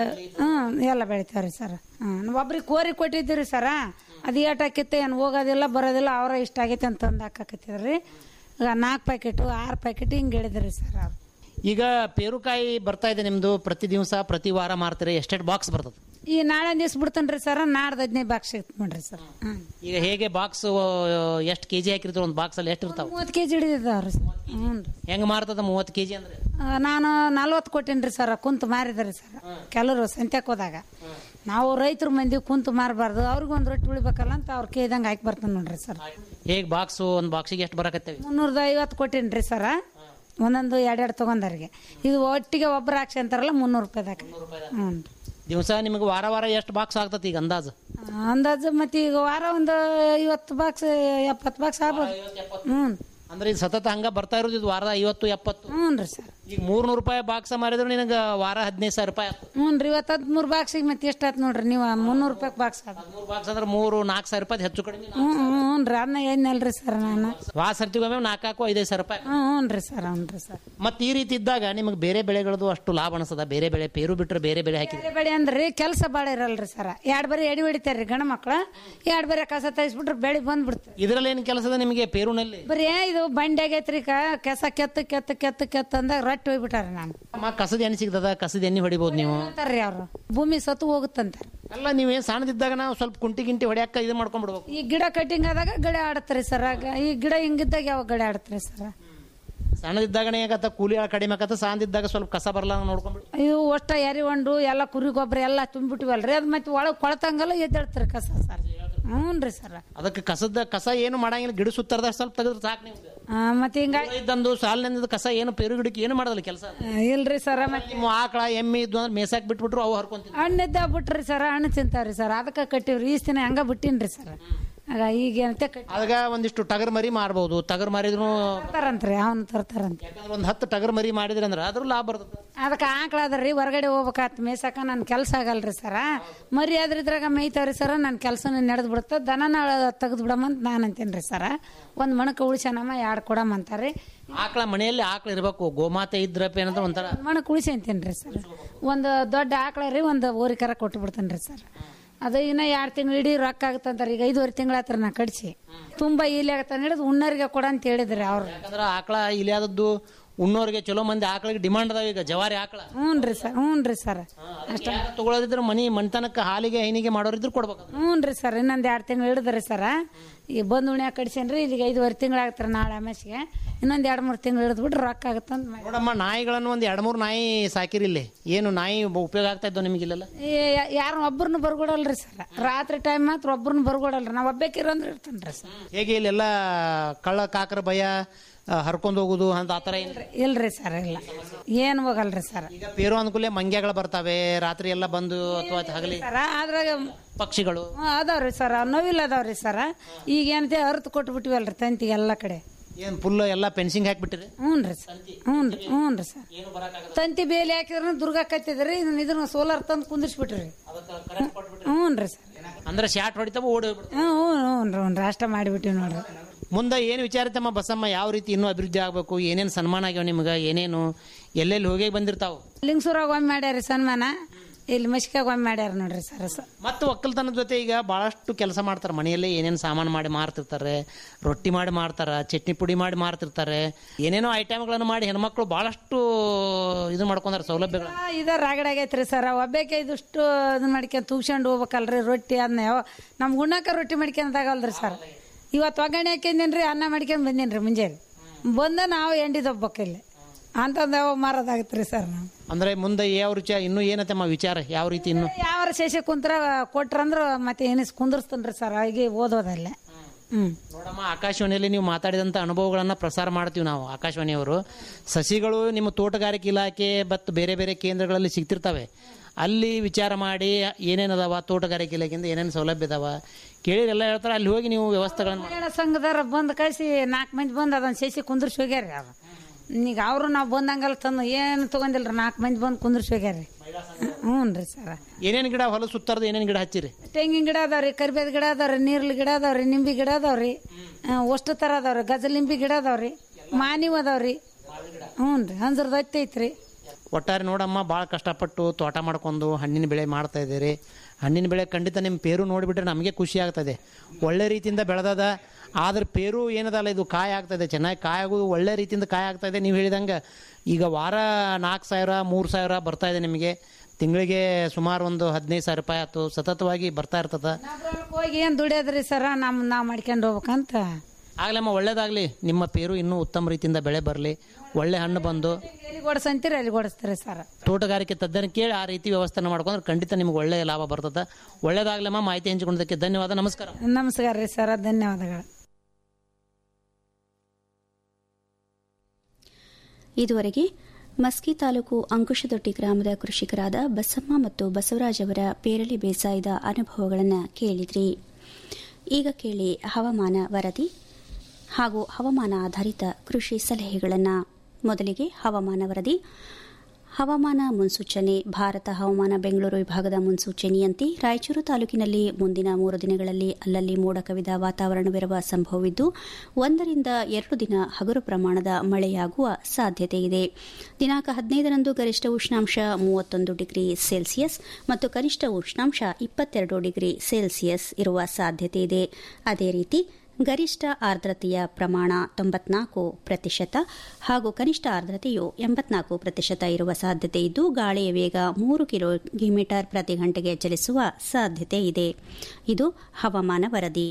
ಹ್ಞೂ ಎಲ್ಲ ಬೆಳಿತೇವ್ರಿ ಸರ್ ಹ್ಞೂ ಒಬ್ರಿಗೆ ಕೋರಿ ಕೊಟ್ಟಿದ್ದೀರಿ ಸರ ಅದು ಏಟ್ ಹಾಕಿತ್ತೆ ಏನು ಹೋಗೋದಿಲ್ಲ ಬರೋದಿಲ್ಲ ಅವರ ಇಷ್ಟ ಆಗೈತೆ ಅಂತ ತಂದು ಹಾಕಾಕತ್ತಿದ್ರಿ ಈಗ ನಾಲ್ಕು ಪ್ಯಾಕೆಟು ಆರು ಪ್ಯಾಕೆಟ್ ಹಿಂಗೆ ಹೇಳಿದ್ರಿ ಸರ್ ಅವ್ರು ಈಗ ಪೇರುಕಾಯಿ ಬರ್ತಾ ಇದೆ ನಿಮ್ದು ಪ್ರತಿ ದಿವಸ ಪ್ರತಿ ವಾರ ಮಾರ್ತೀರಿ ಎಷ್ಟೆಷ್ಟು ಬಾಕ್ಸ್ ಬರ್ತದೆ ಈ ನಾಳೆ ದಿವ್ಸ ಬಿಡ್ತೇನ್ರಿ ಸರ್ ನಾಡ್ದು ಹದಿನೈದು ಬಾಕ್ಸ್ ಸಿಗುತ್ತೆ ನೋಡ್ರಿ ಸರ್ ಹ್ಞೂ ಈಗ ಹೇಗೆ ಬಾಕ್ಸ್ ಎಷ್ಟು ಕೆಜಿ ಹಾಕಿರ್ತೀವಿ ಒಂದು ಬಾಕ್ಸ್ ಅಲ್ಲಿ ಎಷ್ಟು ಇರ್ತಾವ ಮೂವತ್ತು ಕೆ ಜಿ ಹಿಡಿದಿದ್ದಾವ್ರಿ ಸರ್ ಹ್ಞೂ ರೀ ಹೆಂಗ್ ಮಾರ್ತದ ಮೂವತ್ತು ಕೆಜಿ ಅಂದ್ರೆ ಆ, ನಾನು ನಲ್ವತ್ತು ಕೊಟ್ಟೇನ್ರಿ ಸರ್ ಕುಂತು ಮಾರಿದ್ರಿ ಸರ್ ಕೆಲವರು ಸಂತ್ಯಾಕ್ ಹೋದಾಗ ನಾವು ರೈತರು ಮಂದಿ ಕುಂತು ಮಾರಬಾರ್ದು ಅವ್ರಿಗೊಂದು ರೊಟ್ಟಿ ಉಳಿಬೇಕಲ್ಲ ಅಂತ ಅವ್ರ ಕೇಳ್ದಂಗೆ ಹಾಕಿ ಬರ್ತಾನೆ ನೋಡ್ರಿ ಸರ್ ಹೇಗೆ ಬಾಕ್ಸ್ ಒಂದು ಬಾಕ್ಸಿಗೆ ಎಷ್ಟು ಬರಕತ್ತೇವೆ ಮುನ್ನೂರದ ಐವತ್ತು ಕೊಟ್ಟೇನ್ರಿ ಸರ ಒಂದೊಂದು ಎರಡೆರಡು ತೊಗೊಂಡವ್ರಿಗೆ ಇದು ಒಟ್ಟಿಗೆ ಒಬ್ಬರು ಹಾಕ್ಸಿ ಅಂತಾರಲ್ಲ ಮುನ್ನೂರು ರೂಪಾಯಿದಾಗ ಹ್ಞೂ ದಿವಸ ನಿಮಗೆ ವಾರ ವಾರ ಎಷ್ಟು ಬಾಕ್ಸ್ ಆಗ್ತತಿ ಈಗ ಅಂದಾಜು ಅಂದಾಜು ಮತ್ತೆ ಈಗ ವಾರ ಒಂದು ಐವತ್ತು ಬಾಕ್ಸ್ ಎಪ್ಪತ್ತು ಬಾಕ್ಸ್ ಆಗ್ಬೋದು ಹ್ಞೂ ಅಂದ್ರೆ ಇದು ಸತತ ಹಂಗ ಬರ್ತಾ ಇರೋದು ಇದು ವಾರದ ಐವತ್ತು ಎಪ್ಪತ್ತು ಹ್ಞೂ ರೀ ಸರ್ ಈಗ ಮೂರ್ನೂರು ರೂಪಾಯಿ ಬಾಕ್ಸ್ ಮಾರಿದ್ರೆ ನಿನಗೆ ವಾರ ಹದಿನೈದು ಸಾವಿರ ರೂಪಾಯಿ ಆಯ್ತು ಹ್ಞೂ ರೀ ಇವತ್ತು ಹದಿಮೂರು ಬಾಕ್ಸಿಗೆ ಮತ್ತೆ ಎಷ್ಟು ಆಯ್ತು ನೋಡ್ರಿ ನೀವು ಮುನ್ನೂರು ರೂಪಾಯಿ ಬಾಕ್ಸ್ ಅದು ಮೂರು ಬಾಕ್ಸ್ ಅಂದ್ರೆ ಮೂರು ನಾಲ್ಕು ಸಾವಿರ ರೂಪಾಯಿ ಹೆಚ್ಚು ಕಡಿಮೆ ಹ್ಞೂ ಹ್ಞೂ ರೀ ಅದನ್ನ ಏನಲ್ರಿ ಸರ್ ನಾನು ವಾ ಸರ್ತಿಗೊಮ್ಮೆ ನಾಲ್ಕು ಹಾಕು ಐದೈದು ಸಾವಿರ ರೂಪಾಯಿ ಹ್ಞೂ ಹ್ಞೂ ರೀ ಸರ್ ಹ್ಞೂ ರೀ ಸರ್ ಮತ್ತೆ ಈ ರೀತಿ ಇದ್ದಾಗ ನಿಮಗೆ ಬೇರೆ ಬೆಳೆಗಳದು ಅಷ್ಟು ಲಾಭ ಅನಿಸ್ತದ ಬೇರೆ ಬೆಳೆ ಪೇರು ಬಿಟ್ರೆ ಬೇರೆ ಬೆಳೆ ಹಾಕಿದ್ರೆ ಬೇರೆ ಬೆಳೆ ಅಂದ್ರೆ ಕೆಲಸ ಭಾಳ ಇರಲ್ರಿ ಸರ್ ಎರಡು ಬರೀ ಎಡಿ ಹೊಡಿತಾರ್ರಿ ಗಂಡ ಮಕ್ಳು ಎರಡು ಬರೀ ಕಸ ತೆಗಿಸ್ಬಿಟ್ರೆ ಬೆಳೆ ಬಂದ್ಬಿಡ್ತು ಇದರಲ್ಲಿ ಏನು ಕೆಲಸದ ನಿಮಗೆ ಪೇರುನಲ್ಲಿ ಬರೀ ಇದು ಬಂಡಿ ಆಗೈತ್ರಿ ಕ ಕೆಸ ಕೆತ್ತು ಕೆತ್ತು ಕೆತ್ತು ಕೆತ್ತು ಅಂದಾಗ ರಟ್ಟಿ ಹೋಗ್ಬಿಟ್ಟಾರ ನಾನು ಅಮ್ಮ ಕಸದ ಎಣ್ಣೆ ಸಿಗ್ತದ ಕಸದ ಎಣ್ಣೆ ಹೊಡಿಬೋದು ನೀವು ಅಂತಾರ್ರಿ ಅವ್ರು ಭೂಮಿ ಸತ್ತು ಹೋಗುತ್ತಂತಾರ ಅಲ್ಲ ನೀವೇನು ಸಣ್ಣದಿದ್ದಾಗ ನಾವು ಸ್ವಲ್ಪ ಕುಂಟಿ ಗಿಂಟಿ ಹೊಡ್ಯಾಕ ಇದು ಮಾಡ್ಕೊಂಡ್ಬಿಡ್ಬೇಕು ಈ ಗಿಡ ಕಟಿಂಗ್ ಆದಾಗ ಗಡೆ ಆಡತ್ರಿ ಸರ್ ಆಗ ಈ ಗಿಡ ಹಿಂಗಿದ್ದಾಗ ಯಾವಾಗ ಗಡೆ ಆಡತ್ರಿ ಸರ್ ಸಣ್ಣದಿದ್ದಾಗನೇ ಆಗತ್ತ ಕೂಲಿ ಆಳ್ ಕಡಿಮೆ ಆಗತ್ತ ಸಣ್ಣದಿದ್ದಾಗ ಸ್ವಲ್ಪ ಕಸ ಬರಲ್ಲ ನೋಡ್ಕೊಂಡ್ಬಿಡು ಇವು ಒಷ್ಟ ಎರಿ ಹೊಂಡು ಎಲ್ಲ ಕುರಿ ಗೊಬ್ಬರ ಎಲ್ಲ ತುಂಬಿಟ್ಟಿವಲ್ರಿ ಅದು ಮತ್ತೆ ಒಳಗೆ ಕೊಳತಂಗಲ್ಲ ಎದ್ದೇಳ್ತಾರೆ ಕಸ ಸರ್ ಹ್ಞೂ ರೀ ಸರ್ ಅದಕ್ಕೆ ಕಸದ ಕಸ ಏನು ಮಾಡಂಗಿಲ್ಲ ಗಿಡ ಸುತ್ತರದ ಸ್ವಲ್ಪ ತೆಗೆದ್ರೆ ಸಾಕು ನೀವು ಮತ್ತೆ ಹಿಂಗ ಇದ್ದಂದು ಸಾಲಿನಿಂದ ಕಸ ಏನು ಪೇರು ಗಿಡಕ್ಕೆ ಏನು ಮಾಡೋದಿಲ್ಲ ಕೆಲಸ ಇಲ್ರಿ ಸರ್ ಮತ್ತೆ ನಿಮ್ಮ ಆಕಳ ಎಮ್ಮೆ ಇದ್ದು ಅಂದ್ರೆ ಮೇಸಾಕ್ ಬಿಟ್ಬಿಟ್ರು ಅವು ಹರ್ಕೊಂತೀನಿ ಹಣ್ಣಿದ್ದ ಬಿಟ್ರಿ ಸರ್ ಹಣ್ಣು ತಿಂತಾವ್ರಿ ಸರ್ ಅದಕ್ಕೆ ಕಟ್ಟಿವ್ರಿ ಈ ದಿನ ಹಂಗ ಬಿಟ್ಟಿನ್ರಿ ಸರ್ ಆಗ ಈಗ ಏನಂತೆ ಕಟ್ಟಿ ಅದಾಗ ಒಂದಿಷ್ಟು ಟಗರ್ ಮರಿ ಮಾರ್ಬೋದು ಟಗರ್ ಮಾರಿದ್ರು ತರ್ತಾರಂತ್ರಿ ಅವನು ತರ್ತಾರಂತ ಒಂದು ಹತ್ತು ಟಗರ್ ಮರಿ ಮಾಡಿದ್ರಿ ಅಂದ್ರೆ ಅದ್ರ ಲಾಭ ಬರ್ತದೆ ಅದಕ್ಕೆ ಆಕಳ ಅದ್ರಿ ಹೊರಗಡೆ ಹೋಗ್ಬೇಕಾತ್ ಮೇಯ್ಸಕ ನನ್ನ ಕೆಲಸ ಆಗಲ್ರಿ ಸರ ಮರಿ ಆದ್ರ ಇದ್ರಾಗ ಮೇಯ್ತಾವ್ರಿ ಸರ ನನ್ನ ಕೆಲಸನ ನಡೆದು ಬಿಡುತ್ತೆ ದನನ ತೆಗೆದು ಬಿಡಮಂತ ನಾನು ಅಂತೀನಿ ರೀ ಸರ ಒಂದು ಮಣಕ ಉಳಿಸನಮ್ಮ ಎರಡು ಕೊಡಮ್ಮ ಅಂತಾರೆ ಆಕಳ ಮನೆಯಲ್ಲಿ ಆಕಳ ಇರಬೇಕು ಗೋಮಾತೆ ಇದ್ರಪ್ಪ ಏನಂದ್ರೆ ಒಂಥರ ಮಣಕ್ ಉಳಿಸಿ ಅಂತೀನಿ ರೀ ಸರ್ ಒಂದು ದೊಡ್ಡ ಆಕಳ ರೀ ಒಂದು ಓರಿಕರ ಕೊಟ್ಟು ಬಿಡ್ತೀನಿ ರೀ ಸರ್ ಅದು ಇನ್ನ ಎರಡು ತಿಂಗಳು ಇಡೀ ರೊಕ್ಕ ಆಗುತ್ತಂತಾರೆ ಈಗ ಐದುವರೆ ತಿಂಗಳ ಹತ್ರ ನಾ ಕಡಿಸಿ ತುಂಬಾ ಈಲಿ ಆಗತ್ತ ಹಿಡಿದು ಉಣ್ಣರಿಗೆ ಕೊಡ ಅಂತ ಹೇಳಿದ್ರಿ ಅವ್ರು ಯಾಕಂದ್ರೆ ಆಕಳ ಇಲಿಯಾದದ್ದು ಉಣ್ಣೋರಿಗೆ ಚಲೋ ಮಂದಿ ಆಕಳಿಗೆ ಡಿಮಾಂಡ್ ಅದಾವ ಈಗ ಜವಾರಿ ಆಕಳ ಹ್ಞೂ ರೀ ಸರ್ ಹ್ಞೂ ರೀ ಸರ್ ಅಷ್ಟ ತಗೊಳ್ಳೋದಿದ್ರೆ ಮನಿ ಮಣ್ತನಕ್ಕೆ ಹಾಲಿಗೆ ಹೈನಿಗೆ ಮಾಡೋರಿದ್ರು ಕೊಡ್ಬೇಕು ಹ್ಞೂ ರೀ ಸರ್ ಇನ್ನೊಂದು ಎರಡು ತಿಂಗಳು ಹಿಡಿದ್ರಿ ಸರ ಈ ಬಂದು ಉಣ್ಯಾಗ ಕಡಿಸೇನ್ರಿ ಇಲ್ಲಿಗೆ ಐದುವರೆ ತಿಂಗಳು ಆಗ್ತಾರೆ ನಾಳೆ ಅಮಾಸಿಗೆ ಇನ್ನೊಂದು ಎರಡು ಮೂರು ತಿಂಗಳು ಹಿಡಿದ್ಬಿಟ್ರೆ ರೊಕ್ಕ ಆಗುತ್ತಂತ ಮಾಡಿ ನೋಡಮ್ಮ ನಾಯಿಗಳನ್ನು ಒಂದು ಎರಡು ಮೂರು ನಾಯಿ ಸಾಕಿರಿ ಇಲ್ಲಿ ಏನು ನಾಯಿ ಬ- ಉಪಯೋಗ ಆಗ್ತಾ ಇದ್ದೋ ನಿಮಗಿಲ್ಲ ಯಾರು ಒಬ್ಬರನ್ನ ಬರ್ಕೊಡಲ್ರಿ ಸರ್ ರಾತ್ರಿ ಟೈಮ್ ಮಾತ್ರ ಒಬ್ಬರನ್ನ ಬರ್ಕೊಡಲ್ರಿ ನಾವು ಒಬ್ಬೇಕಿರಂದ್ರೆ ಇರ್ತಾನೆ ರೀ ಸರ್ ಹೇಗೆ ಇಲ್ಲೆಲ್ಲ ಕಳ್ಳ ಕಾಕರ ಭಯ ಆ, ಹರ್ಕೊಂಡ್ ಹೋಗುದು ಅಂತ ಆ ಥರ ಏನ್ರಿ ಇಲ್ರಿ ಸರ್ ಇಲ್ಲ ಏನು ಹೋಗಲ್ರಿ ಸರ್ ಈಗ ಪೇರು ಅನುಕೂಲ ಮಂಗ್ಯಗಳು ಬರ್ತಾವೆ ರಾತ್ರಿ ಎಲ್ಲ ಬಂದು ಅಥವಾ ಹಗಲಿ ಸರ ಅದ್ರಾಗ ಪಕ್ಷಿಗಳು ಹ್ಮ್, ಅದಾವ್ರಿ ಸರ ನೋವಿಲ್ಲ ಅದಾವ್ರಿ ಸರ ಈಗ ಏನಂತೆ ಅರ್ಥ ಕೊಟ್ಬಿಟ್ವಲ್ರಿ ತಂತಿಗೆ ಎಲ್ಲ ಕಡೆ ಏನು ಫುಲ್ ಎಲ್ಲ ಫೆನ್ಸಿಂಗ್ ಹಾಕ್ಬಿಟ್ಟಿರಿ ಹ್ಞೂ ರೀ ಸರ್ ಹ್ಞೂ ರೀ ಹ್ಞೂ ರೀ ಸರ್ ತಂತಿ ಬೇಲಿ ಹಾಕಿದ್ರೆ ದುರ್ಗಾಕತ್ತಿದ್ರಿ ಇದನ್ನ ಇದನ್ನ ಸೋಲಾರ್ ತಂದು ಕುಂದಿರ್ಸ್ಬಿಟ್ರಿ ಹ್ಞೂ ರೀ ಸರ್ ಅಂದ್ರೆ ಶಾಟ್ ಹೊಡಿತಾವ ಓಡಿ ಹೋಗ್ಬಿಡ್ತಾವ. ಹ್ಞೂ ಹ್ಞೂ ಹ್ಞೂ ರೀ ಅಷ್ಟ ಮಾಡಿಬಿಟ್ಟಿವಿ ನೋಡ್ರಿ ಮುಂದೆ ಏನು ವಿಚಾರಿತಮ್ಮ ಬಸಮ್ಮ ಯಾವ ರೀತಿ ಇನ್ನೂ ಅಭಿವೃದ್ಧಿ ಆಗಬೇಕು ಏನೇನು ಸನ್ಮಾನ ಆಗ್ಯಾವ ನಿಮ್ಗೆ ಏನೇನು ಎಲ್ಲೆಲ್ಲಿ ಹೋಗಿ ಬಂದಿರ್ತಾವ ಲಿಂಗಸೂರಾಗ ಒಮ್ಮೆ ಮಾಡ್ಯಾರಿ ಸನ್ಮಾನ ಇಲ್ಲಿ ಮಸ್ಕಾಗ ಒಮ್ಮೆ ಮಾಡ್ಯಾರ ನೋಡ್ರಿ ಸರ್ ಸ ಮತ್ತು ಒಕ್ಕಲ್ತನದ ಜೊತೆ ಈಗ ಭಾಳಷ್ಟು ಕೆಲಸ ಮಾಡ್ತಾರೆ ಮನೆಯಲ್ಲೇ ಏನೇನು ಸಾಮಾನು ಮಾಡಿ ಮಾರ್ತಿರ್ತಾರೆ ರೊಟ್ಟಿ ಮಾಡಿ ಮಾರ್ತಾರೆ ಚಟ್ನಿ ಪುಡಿ ಮಾಡಿ ಮಾರ್ತಿರ್ತಾರೆ ಏನೇನೋ ಐಟಮ್ಗಳನ್ನು ಮಾಡಿ ಹೆಣ್ಮಕ್ಳು ಭಾಳಷ್ಟು ಇದು ಮಾಡ್ಕೊಂಡಾರೆ ಸೌಲಭ್ಯಗಳು ಇದ ರಾಗಡ ಆಗೈತ್ರಿ ಸರ್ ಒಬ್ಬೇಕೆ ಇದಿಷ್ಟು ಇದನ್ನ ಮಾಡ್ಕೊಂಡ್ ತೂಗ್ಸ್ಕೊಂಡು ಹೋಗ್ಬೇಕಲ್ರಿ ರೊಟ್ಟಿ ಅದನ್ನ ಯಾವ ನಮ್ ಗುಣ್ಣಕ್ಕ ರೊಟ್ಟಿ ಮಾಡ್ಕೊಂಡಾಗಲ್ರಿ ಸರ್ ಇವತ್ತು ಒಗ್ಗರಣೆ ಹಾಕಿಂದೇನ್ರಿ ಅನ್ನ ಮಾಡ್ಕೊಂಡ್ ಬಂದೇನ್ರಿ ಮುಂಜಾನೆ ಬಂದ ನಾವು ಎಂಡಿದೊಬ್ಬಕ್ಕೆ ಇಲ್ಲಿ ಅಂತಂದು ಯಾವ ಮಾರೋದಾಗತ್ರಿ ಸರ್ ನಾವು ಅಂದ್ರೆ ಮುಂದೆ ಯಾವ ರುಚಿ ಇನ್ನೂ ಏನತ್ತಮ್ಮ ವಿಚಾರ ಯಾವ ರೀತಿ ಇನ್ನು ಯಾವ ಶೇಷ ಕುಂತ್ರ ಕೊಟ್ರಂದ್ರ ಮತ್ತೆ ಏನಿಸ್ ಕುಂದರ್ಸ್ತನ್ರಿ ಸರ್ ಹಾಗೆ ಓದೋದಲ್ಲೇ ಹ್ಮ್ ನೋಡಮ್ಮ ಆಕಾಶವಾಣಿಯಲ್ಲಿ ನೀವು ಮಾತಾಡಿದಂಥ ಅನುಭವಗಳನ್ನು ಪ್ರಸಾರ ಮಾಡ್ತೀವಿ ನಾವು ಆಕಾಶವಾಣಿಯವರು ಸಸಿಗಳು ನಿಮ್ಮ ತೋಟಗಾರಿಕೆ ಇಲಾಖೆ ಮತ್ತು ಬೇರೆ ಬೇರೆ ಕೇಂದ್ರಗಳಲ್ಲಿ ಸಿಗ್ತಿರ್ತವೆ ಅಲ್ಲಿ ವಿಚಾರ ಮಾಡಿ ಏನೇನದಾವ ತೋಟಗಾರಿಕೆ ಇಲಾಖೆಯಿಂದ ಏನೇನು ಸೌಲಭ್ಯ ಇದಾವ ಕೇಳಿ ಎಲ್ಲ ಹೇಳ್ತಾರೆ ಅಲ್ಲಿ ಹೋಗಿ ನೀವು ವ್ಯವಸ್ಥೆಗಳನ್ನು ಮಹಿಳಾ ಸಂಘದವ್ರ ಬಂದು ಕಳಿಸಿ ನಾಲ್ಕು ಮಂದಿ ಬಂದು ಅದನ್ನ ಶೇಷಿ ಕುಂದ್ರಿಸಿ ಹೋಗ್ಯಾರಿ ಅದು ಈಗ ಅವರು ನಾವು ಬಂದಂಗೆಲ್ಲ ತಂದು ಏನು ತೊಗೊಂಡಿಲ್ರಿ ನಾಲ್ಕು ಮಂದಿ ಬಂದು ಕುಂದ್ರಿಸಿ ಹೋಗ್ಯಾರಿ ಹ್ಞೂ ರೀ ಸರ್ ಏನೇನು ಗಿಡ ಹೊಲ ಸುತ್ತಾರ್ದು ಏನೇನು ಗಿಡ ಹಚ್ಚಿರಿ ತೆಂಗಿನ ಗಿಡ ಅದಾವ್ರಿ ಕರಿಬೇದ ಗಿಡ ಅದಾವ್ರಿ ನೀರ್ಲಿ ಗಿಡ ಅದಾವ್ರಿ ನಿಂಬಿ ಗಿಡ ಅದಾವ್ರಿ ಅಷ್ಟು ಥರ ಅದಾವ್ರಿ ಗಜಲ್ ನಿಂಬಿ ಗಿಡ ಅದಾವ್ರಿ ಮಾನಿವ್ ಅದಾವ್ರಿ ಹ್ಞೂ ರೀ ಹಂಜರ್ದ ಹತ್ತಿ ಐತ್ರಿ ಒಟ್ಟಾರೆ ನೋಡಮ್ಮ ಭಾಳ ಕಷ್ಟಪಟ್ಟು ತೋಟ ಮಾಡ್ಕೊಂಡು ಹಣ್ಣಿನ ಬೆಳೆ ಮಾಡ್ತಾ ಇದ್ದೀರಿ ಹಣ್ಣಿನ ಬೆಳೆ ಖಂಡಿತ ನಿಮ್ಮ ಪೇರು ನೋಡಿಬಿಟ್ರೆ ನಮಗೆ ಖುಷಿ ಆಗ್ತದೆ ಒಳ್ಳೆ ರೀತಿಯಿಂದ ಬೆಳೆದದ ಆದ್ರೆ ಪೇರು ಏನದಲ್ಲ ಇದು ಕಾಯಿ ಆಗ್ತದೆ ಚೆನ್ನಾಗಿ ಕಾಯಾಗು ಒಳ್ಳೆ ರೀತಿಯಿಂದ ಕಾಯಿ ಆಗ್ತಾ ಇದೆ ನೀವು ಹೇಳಿದಂಗೆ ಈಗ ವಾರ ನಾಲ್ಕು ಸಾವಿರ ಮೂರು ಸಾವಿರ ಬರ್ತಾ ಇದೆ ನಿಮಗೆ ತಿಂಗಳಿಗೆ ಸುಮಾರು ಒಂದು ಹದಿನೈದು ಸಾವಿರ ರೂಪಾಯಿ ಆಯ್ತು ಸತತವಾಗಿ ಬರ್ತಾ ಇರ್ತದ ಹೋಗಿ ಏನು ದುಡಿಯೋದ್ರಿ ಸರ ನಮ್ಮ ನಾವು ಮಾಡ್ಕೊಂಡು ಹೋಗ್ಬೇಕಂತ ಆಗ್ಲಮ್ಮ ಒಳ್ಳೇದಾಗಲಿ ನಿಮ್ಮ ಪೇರು ಇನ್ನೂ ಉತ್ತಮ ರೀತಿಯಿಂದ ಬೆಳೆ ಬರಲಿ ಒಳ್ಳೆ ಹಣ್ಣು ಬಂದು ಎಲ್ಲಿ ಓಡಿಸಂತೀರಿ ಅಲ್ಲಿ ಓಡಿಸ್ತಾರೆ ಸರ್ ತೋಟಗಾರಿಕೆ ತಜ್ಞರ ಕೇಳಿ ಆ ರೀತಿ ವ್ಯವಸ್ಥೆ ಮಾಡ್ಕೊಂಡ್ರೆ ಖಂಡಿತ ನಿಮ್ಗೆ ಒಳ್ಳೆಯ ಲಾಭ ಬರ್ತದೆ ಒಳ್ಳೇದಾಗ್ಲಮ್ಮ ಮಾಹಿತಿ ಹಂಚಿಕೊಂಡದಕ್ಕೆ ಧನ್ಯವಾದ ನಮಸ್ಕಾರ ನಮಸ್ಕಾರ ರೀ ಸರ ಧನ್ಯವಾದಗಳು ಇದುವರೆಗೆ ಮಸ್ಕಿ ತಾಲೂಕು ಅಂಕುಶದೊಡ್ಡಿ ಗ್ರಾಮದ ಕೃಷಿಕರಾದ ಬಸಮ್ಮ ಮತ್ತು ಬಸವರಾಜ್ ಅವರ ಪೇರಳೆ ಬೇಸಾಯದ ಅನುಭವಗಳನ್ನು ಕೇಳಿದ್ರಿ ಈಗ ಕೇಳಿ ಹವಾಮಾನ ವರದಿ ಹಾಗೂ ಹವಾಮಾನ ಆಧಾರಿತ ಕೃಷಿ ಸಲಹೆಗಳನ್ನು ಮೊದಲಿಗೆ ಹವಾಮಾನ ವರದಿ ಹವಾಮಾನ ಮುನ್ಸೂಚನೆ ಭಾರತ ಹವಾಮಾನ ಬೆಂಗಳೂರು ವಿಭಾಗದ ಮುನ್ಸೂಚನೆಯಂತೆ ರಾಯಚೂರು ತಾಲೂಕಿನಲ್ಲಿ ಮುಂದಿನ ಮೂರು ದಿನಗಳಲ್ಲಿ ಅಲ್ಲಲ್ಲಿ ಮೋಡ ಕವಿದ ವಾತಾವರಣವಿರುವ ಸಂಭವವಿದ್ದು ಒಂದರಿಂದ ಎರಡು ದಿನ ಹಗುರು ಪ್ರಮಾಣದ ಮಳೆಯಾಗುವ ಸಾಧ್ಯತೆ ಇದೆ ದಿನಾಂಕ ಹದಿನೈದರಂದು ಗರಿಷ್ಠ ಉಷ್ಣಾಂಶ ಮೂವತ್ತೊಂದು ಡಿಗ್ರಿ ಸೆಲ್ಸಿಯಸ್ ಮತ್ತು ಕನಿಷ್ಠ ಉಷ್ಣಾಂಶ ಇಪ್ಪತ್ತೆರಡು ಡಿಗ್ರಿ ಸೆಲ್ಸಿಯಸ್ ಇರುವ ಸಾಧ್ಯತೆ ಇದೆ ಅದೇ ರೀತಿ ಗರಿಷ್ಠ ಆರ್ದ್ರತೆಯ ಪ್ರಮಾಣ ತೊಂಬತ್ನಾಲ್ಕು ಪ್ರತಿಶತ ಹಾಗೂ ಕನಿಷ್ಠ ಆರ್ದ್ರತೆಯು ಎಂಬತ್ನಾಲ್ಕು ಪ್ರತಿಶತ ಇರುವ ಸಾಧ್ಯತೆ ಇದ್ದು ಗಾಳಿಯ ವೇಗ ಮೂರು ಕಿಲೋಮೀಟರ್ ಪ್ರತಿ ಗಂಟೆಗೆ ಚಲಿಸುವ ಸಾಧ್ಯತೆ ಇದೆ ಇದು ಹವಾಮಾನ ವರದಿ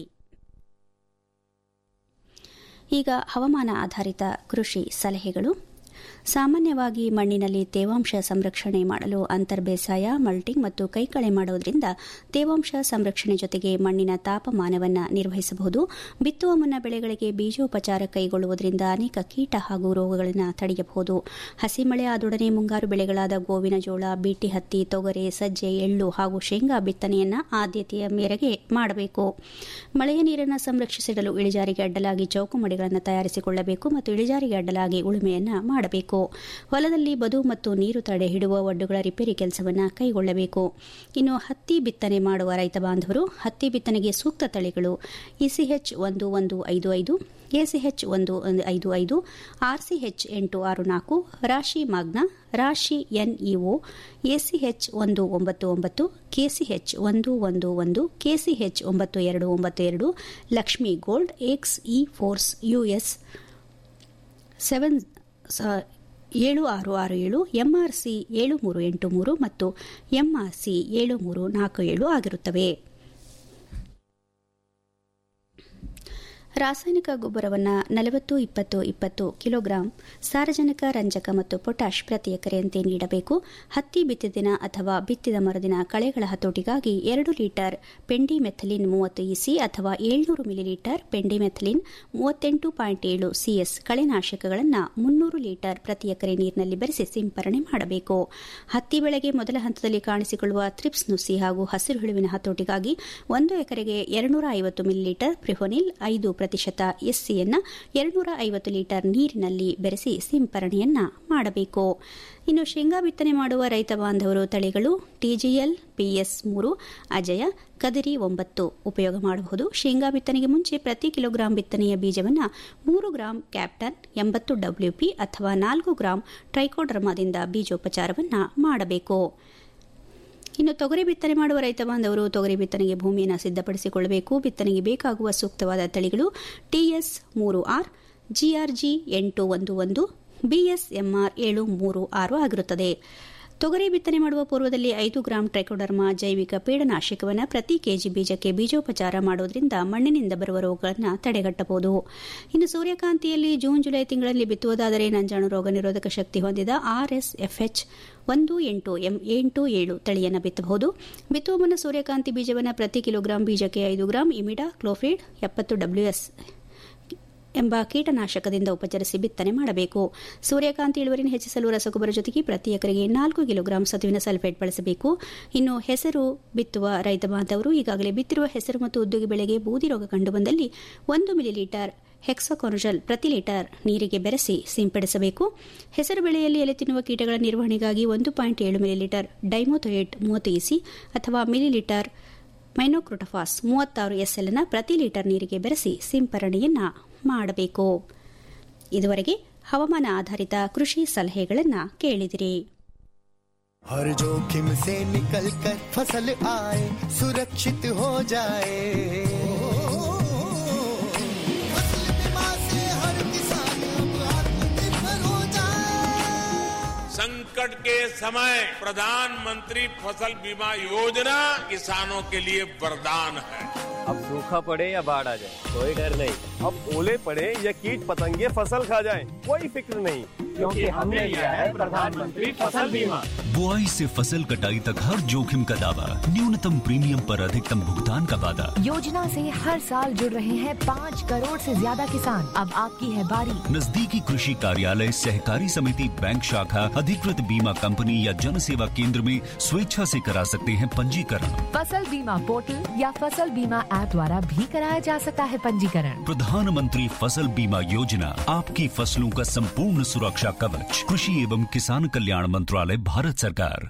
ಈಗ ಹವಾಮಾನ ಆಧಾರಿತ ಕೃಷಿ ಸಲಹೆಗಳು ಸಾಮಾನ್ಯವಾಗಿ ಮಣ್ಣಿನಲ್ಲಿ ತೇವಾಂಶ ಸಂರಕ್ಷಣೆ ಮಾಡಲು ಅಂತರ್ಬೇಸಾಯ ಮಲ್ಟಿಂಗ್ ಮತ್ತು ಕೈಕಳೆ ಮಾಡುವುದರಿಂದ ತೇವಾಂಶ ಸಂರಕ್ಷಣೆ ಜೊತೆಗೆ ಮಣ್ಣಿನ ತಾಪಮಾನವನ್ನು ನಿರ್ವಹಿಸಬಹುದು ಬಿತ್ತುವ ಮುನ್ನ ಬೆಳೆಗಳಿಗೆ ಬೀಜೋಪಚಾರ ಕೈಗೊಳ್ಳುವುದರಿಂದ ಅನೇಕ ಕೀಟ ಹಾಗೂ ರೋಗಗಳನ್ನು ತಡೆಯಬಹುದು ಹಸಿ ಮಳೆ ಆದೊಡನೆ ಮುಂಗಾರು ಬೆಳೆಗಳಾದ ಗೋವಿನ ಜೋಳ ಬೀಟಿ ಹತ್ತಿ ತೊಗರೆ ಸಜ್ಜೆ ಎಳ್ಳು ಹಾಗೂ ಶೇಂಗಾ ಬಿತ್ತನೆಯನ್ನು ಆದ್ಯತೆಯ ಮೇರೆಗೆ ಮಾಡಬೇಕು ಮಳೆಯ ನೀರನ್ನು ಸಂರಕ್ಷಿಸಿಡಲು ಇಳಿಜಾರಿಗೆ ಅಡ್ಡಲಾಗಿ ಚೌಕುಮಡಿಗಳನ್ನು ತಯಾರಿಸಿಕೊಳ್ಳಬೇಕು ಮತ್ತು ಇಳಿಜಾರಿಗೆ ಅಡ್ಡಲಾಗಿ ಉಳುಮೆಯನ್ನು ಮಾಡಬೇಕು ಹೊಲದಲ್ಲಿ ಬದು ಮತ್ತು ನೀರು ತಡೆ ಹಿಡುವ ಒಡ್ಡುಗಳ ರಿಪೇರಿ ಕೆಲಸವನ್ನು ಕೈಗೊಳ್ಳಬೇಕು ಇನ್ನು ಹತ್ತಿ ಬಿತ್ತನೆ ಮಾಡುವ ರೈತ ಬಾಂಧವರು ಹತ್ತಿ ಬಿತ್ತನೆಗೆ ಸೂಕ್ತ ತಳಿಗಳು ಇಸಿಎಚ್ ಒಂದು ಒಂದು ಐದು ಐದು ಎಸಿಎಚ್ ಒಂದು ಐದು ಐದು ಆರ್ಸಿಎಚ್ ಎಂಟು ಆರು ನಾಲ್ಕು ರಾಶಿ ಮಾಗ್ನ ರಾಶಿ ಎನ್ಇಒ ಎಸಿಎಚ್ ಒಂದು ಒಂಬತ್ತು ಒಂಬತ್ತು ಕೆಸಿಎಚ್ ಒಂದು ಒಂದು ಒಂದು ಕೆಸಿಎಚ್ ಒಂಬತ್ತು ಎರಡು ಒಂಬತ್ತು ಎರಡು Lakshmi gold X E force US seven ಏಳು ಆರು ಆರು ಏಳು ಎಂಆರ್ಸಿ ಏಳು ಮೂರು ಎಂಟು ಮೂರು ಮತ್ತು ಎಂಆರ್ಸಿ ಏಳು ಮೂರು ನಾಲ್ಕು ಏಳು ಆಗಿರುತ್ತವೆ ರಾಸಾಯನಿಕ ಗೊಬ್ಬರವನ್ನು ನಲವತ್ತು ಇಪ್ಪತ್ತು ಇಪ್ಪತ್ತು ಕಿಲೋಗ್ರಾಂ ಸಾರಜನಕ ರಂಜಕ ಮತ್ತು ಪೊಟ್ಯಾಷ್ ಪ್ರತಿ ಎಕರೆಯಂತೆ ನೀಡಬೇಕು ಹತ್ತಿ ಬಿತ್ತಿದ ದಿನ ಅಥವಾ ಬಿತ್ತಿದ ಮರುದಿನ ಕಳೆಗಳ ಹತೋಟಿಗಾಗಿ ಎರಡು ಲೀಟರ್ ಪೆಂಡಿಮೆಥಲಿನ್ ಮೂವತ್ತು ಇಸಿ ಅಥವಾ ಏಳ್ನೂರು ಮಿಲಿಲೀಟರ್ ಪೆಂಡಿಮೆಥಲಿನ್ ಮೂವತ್ತೆಂಟು ಪಾಯಿಂಟ್ ಏಳು ಸಿಎಸ್ ಕಳೆನಾಶಕಗಳನ್ನು ಮುನ್ನೂರು ಲೀಟರ್ ಪ್ರತಿ ಎಕರೆ ನೀರಿನಲ್ಲಿ ಬೆರೆಸಿ ಸಿಂಪರಣೆ ಮಾಡಬೇಕು ಹತ್ತಿ ಬೆಳೆಗೆ ಮೊದಲ ಹಂತದಲ್ಲಿ ಕಾಣಿಸಿಕೊಳ್ಳುವ ಥ್ರಿಪ್ಸ್ ನುಸಿ ಹಾಗೂ ಹಸಿರು ಹುಳುವಿನ ಹತೋಟಿಗಾಗಿ ಒಂದು ಎಕರೆಗೆ ಎರಡುನೂರ ಐವತ್ತು ಮಿಲಿಲೀಟರ್ ಪ್ರಿಫೋನಿಲ್ ಐದು ಪ್ರತಿಶತ ಎಸ್ಸಿಯನ್ನು ಎರಡುನೂರ ಐವತ್ತು ಲೀಟರ್ ನೀರಿನಲ್ಲಿ ಬೆರೆಸಿ ಸಿಂಪರಣೆಯನ್ನ ಮಾಡಬೇಕು ಇನ್ನು ಶೇಂಗಾ ಬಿತ್ತನೆ ಮಾಡುವ ರೈತ ಬಾಂಧವರು ತಳಿಗಳು ಟಿಜಿಎಲ್ ಪಿಎಸ್ ಮೂರು ಅಜಯ ಕದಿರಿ ಒಂಬತ್ತು ಉಪಯೋಗ ಮಾಡಬಹುದು ಶೇಂಗಾ ಬಿತ್ತನೆಗೆ ಮುಂಚೆ ಪ್ರತಿ ಕಿಲೋಗ್ರಾಂ ಬಿತ್ತನೆಯ ಬೀಜವನ್ನು ಮೂರು ಗ್ರಾಂ ಕ್ಯಾಪ್ಟನ್ ಎಂಬತ್ತು ಡಬ್ಲ್ಯೂಪಿ ಅಥವಾ ನಾಲ್ಕು ಗ್ರಾಂ ಟ್ರೈಕೋಡರ್ಮಾದಿಂದ ಬೀಜೋಪಚಾರವನ್ನು ಮಾಡಬೇಕು ಇನ್ನು ತೊಗರಿ ಬಿತ್ತನೆ ಮಾಡುವ ರೈತ ಬಾಂಧವರು ತೊಗರಿ ಬಿತ್ತನೆಗೆ ಭೂಮಿಯನ್ನು ಸಿದ್ಧಪಡಿಸಿಕೊಳ್ಳಬೇಕು ಬಿತ್ತನೆಗೆ ಬೇಕಾಗುವ ಸೂಕ್ತವಾದ ತಳಿಗಳು ಟಿಎಸ್ ಮೂರು ಆರ್ ಜಿಆರ್ಜಿ ಎಂಟು ಒಂದು ಒಂದು ಬಿಎಸ್ಎಂಆರ್ ಏಳು ಮೂರು ಆರು ಆಗಿರುತ್ತದೆ ತೊಗರಿ ಬಿತ್ತನೆ ಮಾಡುವ ಪೂರ್ವದಲ್ಲಿ ಐದು ಗ್ರಾಂ ಟ್ರೈಕೋಡರ್ಮಾ ಜೈವಿಕ ಪೀಡನಾಶಕವನ್ನು ಪ್ರತಿ ಕೆಜಿ ಬೀಜಕ್ಕೆ ಬೀಜೋಪಚಾರ ಮಾಡುವುದರಿಂದ ಮಣ್ಣಿನಿಂದ ಬರುವ ರೋಗಗಳನ್ನು ತಡೆಗಟ್ಟಬಹುದು ಇನ್ನು ಸೂರ್ಯಕಾಂತಿಯಲ್ಲಿ ಜೂನ್ ಜುಲೈ ತಿಂಗಳಲ್ಲಿ ಬಿತ್ತುವುದಾದರೆ ನಂಜಾಣು ರೋಗ ನಿರೋಧಕ ಶಕ್ತಿ ಹೊಂದಿದ ಆರ್ಎಸ್ಎಫ್ಎಚ್ ಒಂದು ಎಂಟು ಎಂ ಎಂಟು ಏಳು ತಳಿಯನ್ನು ಬಿತ್ತಬಹುದು ಬಿತ್ತುವ ಮುನ್ನ ಸೂರ್ಯಕಾಂತಿ ಬೀಜವನ್ನು ಪ್ರತಿ ಕಿಲೋಗ್ರಾಂ ಬೀಜಕ್ಕೆ ಐದು ಗ್ರಾಂ ಇಮಿಡಾ ಕ್ಲೋಫ್ರಿಡ್ ಎಪ್ಪತ್ತು ಡಬ್ಲ್ಯೂಎಸ್ ಎಂಬ ಕೀಟನಾಶಕದಿಂದ ಉಪಚರಿಸಿ ಬಿತ್ತನೆ ಮಾಡಬೇಕು ಸೂರ್ಯಕಾಂತಿ ಇಳುವರಿನ ಹೆಚ್ಚಿಸಲು ರಸಗೊಬ್ಬರ ಜೊತೆಗೆ ಪ್ರತಿ ಎಕರೆಗೆ ನಾಲ್ಕು ಕಿಲೋಗ್ರಾಂ ಸತುವಿನ ಸಲ್ಫೇಟ್ ಬಳಸಬೇಕು ಇನ್ನು ಹೆಸರು ಬಿತ್ತುವ ರೈತ ಬಾಂಧವರು ಈಗಾಗಲೇ ಬಿತ್ತಿರುವ ಹೆಸರು ಮತ್ತು ಉದ್ಯೋಗಿ ಬೆಳೆಗೆ ಬೂದಿ ರೋಗ ಕಂಡುಬಂದಲ್ಲಿ ಒಂದು ಮಿಲಿಲೀಟರ್ ಹೆಕ್ಸಕೊನಜಲ್ ಪ್ರತಿ ಲೀಟರ್ ನೀರಿಗೆ ಬೆರೆಸಿ ಸಿಂಪಡಿಸಬೇಕು ಹೆಸರು ಬೆಳೆಯಲ್ಲಿ ಎಲೆ ತಿನ್ನುವ ಕೀಟಗಳ ನಿರ್ವಹಣೆಗಾಗಿ ಒಂದು ಪಾಯಿಂಟ್ ಏಳು ಮಿಲಿಲೀಟರ್ ಡೈಮೋಥೊಯೇಟ್ ಮೂವತ್ತು ಇಸಿ ಅಥವಾ ಮಿಲಿಲೀಟರ್ ಮೈನೋಕ್ರೋಟಫಾಸ್ ಮೂವತ್ತಾರು ಎಸ್ಎಲ್ನ ಪ್ರತಿ ಲೀಟರ್ ನೀರಿಗೆ ಬೆರೆಸಿ ಸಿಂಪರಣೆಯನ್ನ ಮಾಡಬೇಕು ಇದುವರೆಗೆ ಹವಾಮಾನ ಆಧಾರಿತ ಕೃಷಿ ಸಲಹೆಗಳನ್ನು ಕೇಳಿದಿರಿ हर जोखिम से निकल कर फसल आए सुरक्षित हो जाए फसल बीमा से हर किसान अब आत्मनिर्भर हो जाए संकट के समय प्रधानमंत्री फसल बीमा योजना किसानों के लिए वरदान है अब सूखा पड़े या बाढ़ आ जाए कोई डर नहीं अब ओले पड़े या कीट पतंगे फसल खा जाए कोई फिक्र नहीं क्योंकि हमने लिया है प्रधानमंत्री फसल बीमा बुआई से फसल कटाई तक हर जोखिम का दावा न्यूनतम प्रीमियम पर अधिकतम भुगतान का वादा योजना से हर साल जुड़ रहे हैं पाँच करोड़ से ज्यादा किसान अब आपकी है बारी नजदीकी कृषि कार्यालय सहकारी समिति बैंक शाखा अधिकृत बीमा कंपनी या जन सेवा केंद्र में स्वेच्छा से करा सकते हैं पंजीकरण फसल बीमा पोर्टल या फसल बीमा ऐप द्वारा भी कराया जा सकता है पंजीकरण प्रधानमंत्री फसल बीमा योजना आपकी फसलों का संपूर्ण सुरक्षा कवच कृषि एवं किसान कल्याण मंत्रालय भारत सरकार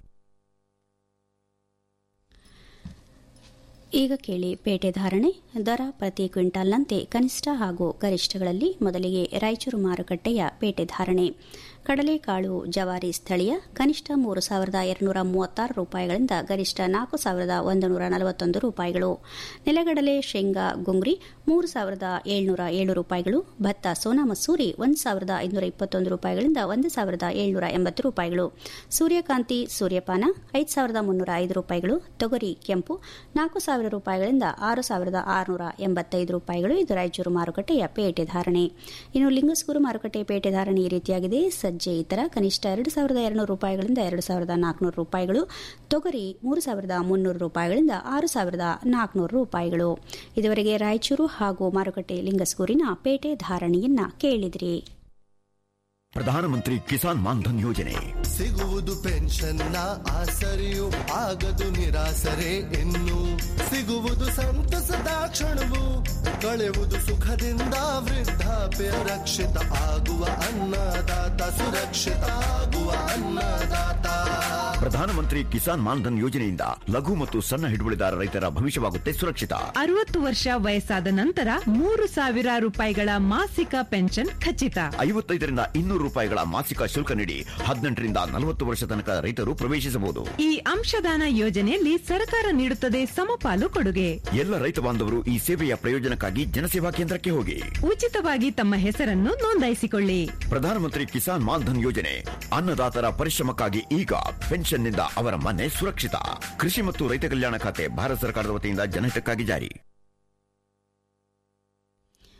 ಈಗ ಕೇಳಿ ಪೇಟೆ ಧಾರಣೆ ದರ ಪ್ರತಿ ಕ್ವಿಂಟಾಲ್ನಂತೆ ಕನಿಷ್ಠ ಹಾಗೂ ಗರಿಷ್ಠಗಳಲ್ಲಿ ಮೊದಲಿಗೆ ರಾಯಚೂರು ಮಾರುಕಟ್ಟೆಯ ಪೇಟೆ ಧಾರಣೆ ಕಡಲೆಕಾಳು ಜವಾರಿ ಸ್ಥಳೀಯ ಕನಿಷ್ಠ ಮೂರು ಸಾವಿರದ ಎರಡುನೂರ ಮೂವತ್ತಾರು ರೂಪಾಯಿಗಳಿಂದ ಗರಿಷ್ಠ ನಾಲ್ಕು ಸಾವಿರದ ಒಂದು ನೂರ ನಲವತ್ತೊಂದು ರೂಪಾಯಿಗಳು ನೆಲಗಡಲೆ ಶೇಂಗಾ ಗುಂಗ್ರಿ ಮೂರು ಸಾವಿರದ ಏಳ್ನೂರ ಏಳು ರೂಪಾಯಿಗಳು ಭತ್ತ ಸೋನಾ ಮಸೂರಿ ಒಂದು ಸಾವಿರದ ಐದುನೂರ ಇಪ್ಪತ್ತೊಂದು ರೂಪಾಯಿಗಳಿಂದ ಒಂದು ಸಾವಿರದ ಏಳ್ನೂರ ಎಂಬತ್ತು ರೂಪಾಯಿಗಳು ಸೂರ್ಯಕಾಂತಿ ಸೂರ್ಯಪಾನ ಐದು ಸಾವಿರದ ಮುನ್ನೂರ ಐದು ರೂಪಾಯಿಗಳು ತೊಗರಿ ಕೆಂಪು ನಾಲ್ಕು ಸಾವಿರ ರೂಪಾಯಿಗಳಿಂದ ಆರು ಸಾವಿರದ ಆರುನೂರ ಎಂಬತ್ತೈದು ರೂಪಾಯಿಗಳು ಇದು ರಾಯಚೂರು ಮಾರುಕಟ್ಟೆಯ ಪೇಟೆ ಧಾರಣೆ ಇನ್ನು ಲಿಂಗಸ್ಗೂರು ಮಾರುಕಟ್ಟೆಯ ಪೇಟೆ ಧಾರಣೆ ಈ ರೀತಿಯಾಗಿದೆ ಸಜ್ಜೆ ಇತರ ಕನಿಷ್ಠ ಎರಡು ಸಾವಿರದ ಎರಡುನೂರು ರೂಪಾಯಿಗಳಿಂದ ಎರಡು ಸಾವಿರದ ನಾಲ್ಕುನೂರು ರೂಪಾಯಿಗಳು ತೊಗರಿ ಮೂರು ಸಾವಿರದ ಮುನ್ನೂರು ರೂಪಾಯಿಗಳಿಂದ ಆರು ಸಾವಿರದ ನಾಲ್ಕುನೂರು ರೂಪಾಯಿಗಳು ಇದುವರೆಗೆ ರಾಯಚೂರು ಹಾಗೂ ಮಾರುಕಟ್ಟೆ ಲಿಂಗಸ್ಗೂರಿನ ಪೇಟೆ ಧಾರಣೆಯನ್ನ ಕೇಳಿದ್ರಿ ಪ್ರಧಾನಮಂತ್ರಿ ಕಿಸಾನ್ ಮಾನ್ಧನ್ ಯೋಜನೆ ಸಿಗುವುದು ಪೆನ್ಷನ್ನ ಆಸರೆಯು ಆಗದು ನಿರಾಸರೆ ಇನ್ನು ಸಿಗುವುದು ಸಂತಸದ ಕ್ಷಣವು ಕಳೆಯುವುದು ಸುಖದಿಂದ ವೃದ್ಧಾಪ್ಯ ರಕ್ಷಿತ ಆಗುವ ಅನ್ನದಾತ ಸುರಕ್ಷಿತ ಆಗುವ ಅನ್ನದಾತ ಪ್ರಧಾನಮಂತ್ರಿ ಕಿಸಾನ್ ಮಾನ್ಧನ್ ಯೋಜನೆಯಿಂದ ಲಘು ಮತ್ತು ಸಣ್ಣ ಹಿಡುವಳಿದಾರ ರೈತರ ಭವಿಷ್ಯವಾಗುತ್ತೆ ಸುರಕ್ಷಿತ ಅರವತ್ತು ವರ್ಷ ವಯಸ್ಸಾದ ನಂತರ ಮೂರು ಸಾವಿರ ರೂಪಾಯಿಗಳ ಮಾಸಿಕ ಪೆನ್ಷನ್ ಖಚಿತ ಐವತ್ತೈದರಿಂದ ಇನ್ನೂರು ರೂಪಾಯಿಗಳ ಮಾಸಿಕ ಶುಲ್ಕ ನೀಡಿ ಹದಿನೆಂಟರಿಂದ ನಲವತ್ತು ವರ್ಷ ತನಕ ರೈತರು ಪ್ರವೇಶಿಸಬಹುದು ಈ ಅಂಶದಾನ ಯೋಜನೆಯಲ್ಲಿ ಸರ್ಕಾರ ನೀಡುತ್ತದೆ ಸಮಪಾಲು ಕೊಡುಗೆ ಎಲ್ಲ ರೈತ ಬಾಂಧವರು ಈ ಸೇವೆಯ ಪ್ರಯೋಜನಕ್ಕಾಗಿ ಜನಸೇವಾ ಕೇಂದ್ರಕ್ಕೆ ಹೋಗಿ ಉಚಿತವಾಗಿ ತಮ್ಮ ಹೆಸರನ್ನು ನೋಂದಾಯಿಸಿಕೊಳ್ಳಿ ಪ್ರಧಾನಮಂತ್ರಿ ಕಿಸಾನ್ ಮಾನ್ಧನ್ ಯೋಜನೆ ಅನ್ನದಾತರ ಪರಿಶ್ರಮಕ್ಕಾಗಿ ಈಗ ಪೆನ್ಷನ್ನಿಂದ ಅವರ ಮನೆ ಸುರಕ್ಷಿತ ಕೃಷಿ ಮತ್ತು ರೈತ ಕಲ್ಯಾಣ ಖಾತೆ ಭಾರತ ಸರ್ಕಾರದ ವತಿಯಿಂದ ಜನಹಿತಕ್ಕಾಗಿ ಜಾರಿ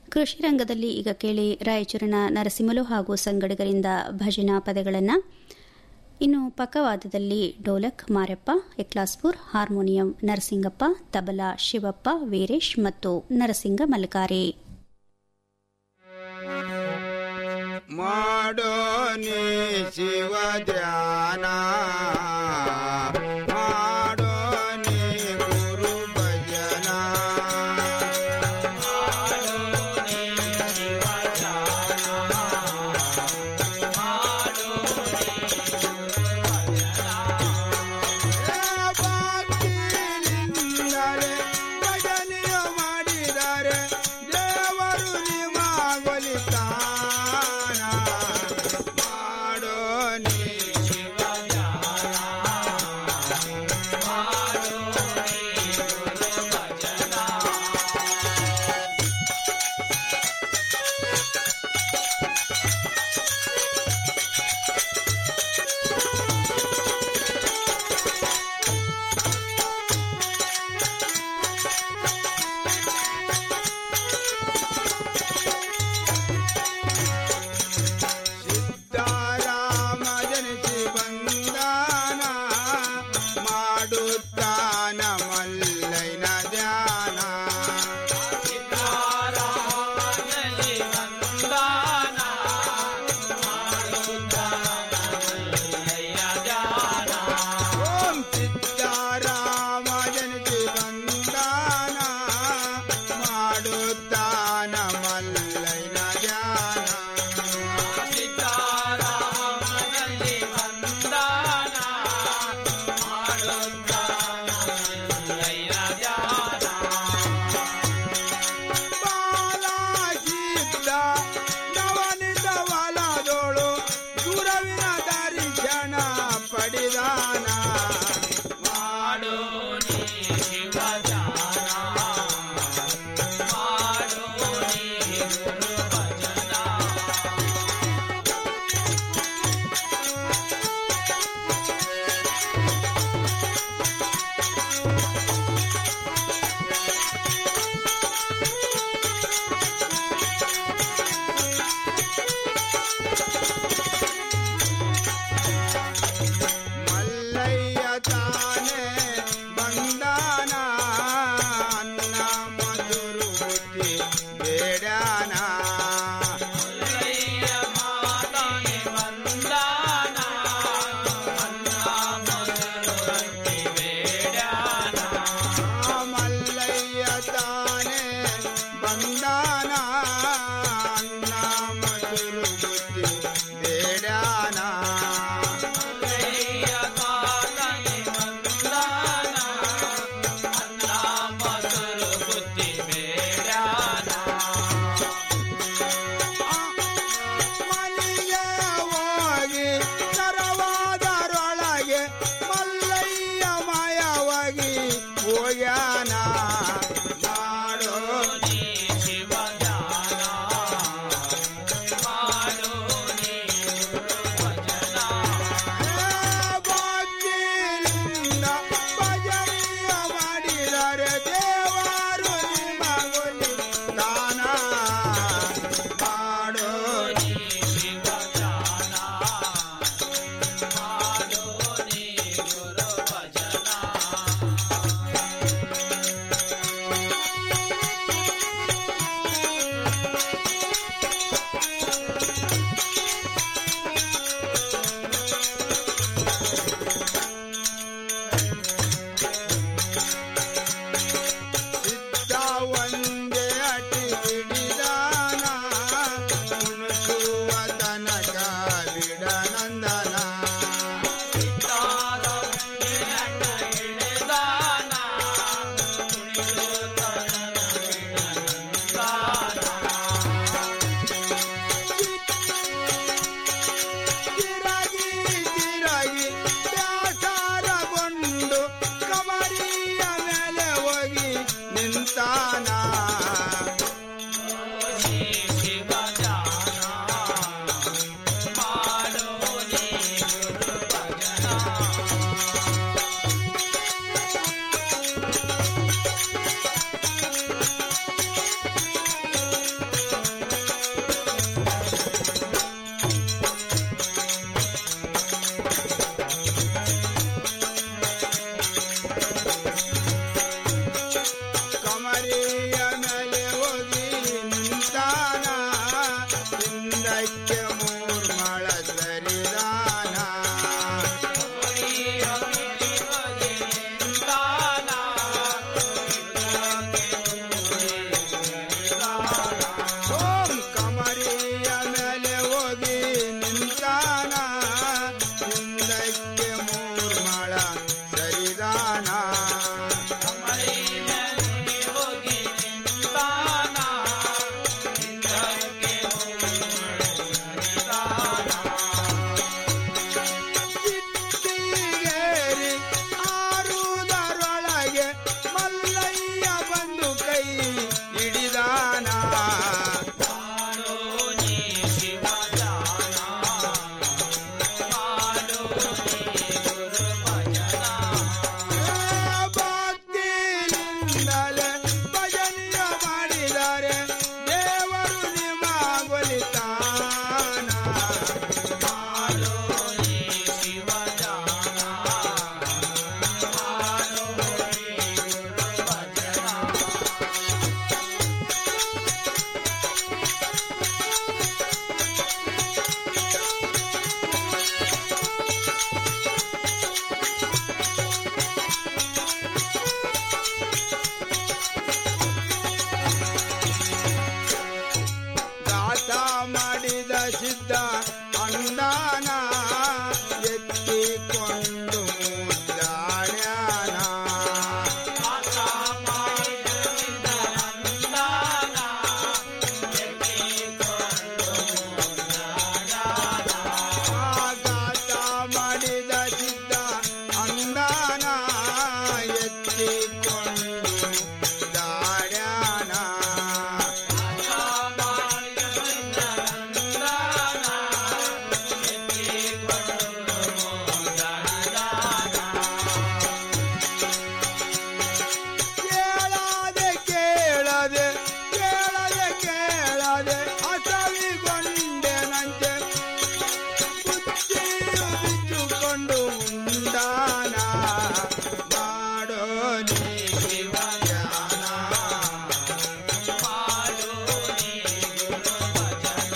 ಕೃಷಿ ರಂಗದಲ್ಲಿ ಈಗ ಕೇಳಿ ರಾಯಚೂರಿನ ನರಸಿಂಹಲು ಹಾಗೂ ಸಂಗಡಿಗರಿಂದ ಭಜನಾ ಪದಗಳನ್ನು ಇನ್ನು ಪಕ್ಕವಾದದಲ್ಲಿ ಡೋಲಕ್ ಮಾರಪ್ಪ ಎಕ್ಲಾಸ್ಪುರ್ ಹಾರ್ಮೋನಿಯಂ ನರಸಿಂಗಪ್ಪ ತಬಲಾ ಶಿವಪ್ಪ ವೀರೇಶ್ ಮತ್ತು ನರಸಿಂಗ ಮಲ್ಕಾರಿ ಮಾಡೋ ನೀ ಶಿವ ಧ್ಯಾನ ಮಾಡೋ ನೀ ಗುರು ಭಜನ ಭಕ್ತಿಯಿಂದಲೇ ಭಜನೆಯ ಮಾಡಿದರೆ ದೇವರು ನಿಮಗೊಲಿತಾನ ಮಾಡೋ ನೀ ಶಿವ ಧ್ಯಾನ ಎತ್ತಿಕೊಂಡು ಮುದ್ದಾಡ್ಯಾನ ಆಘಾತ ಮಾಡಿದ ಸಿದ್ಧ ಅಂದಾನ ಎತ್ತಿಕೊಂಡು ದಾಡ್ಯಾನ ಕೇಳದೆ ಕೇಳದೆ ಕೇಳದೆ ಕೇಳದೆ ಅಸವಿಗೊಂಡೆನಂತೆ ಬುದ್ಧಿಯು ಬಿಚ್ಚುಕೊಂಡು ಮುಂದಾನ ಮಾಡೋ ನೀ ಶಿವಧ್ಯಾನ ಮಾಡೋ ನೀ ಗುರು ಭಜನ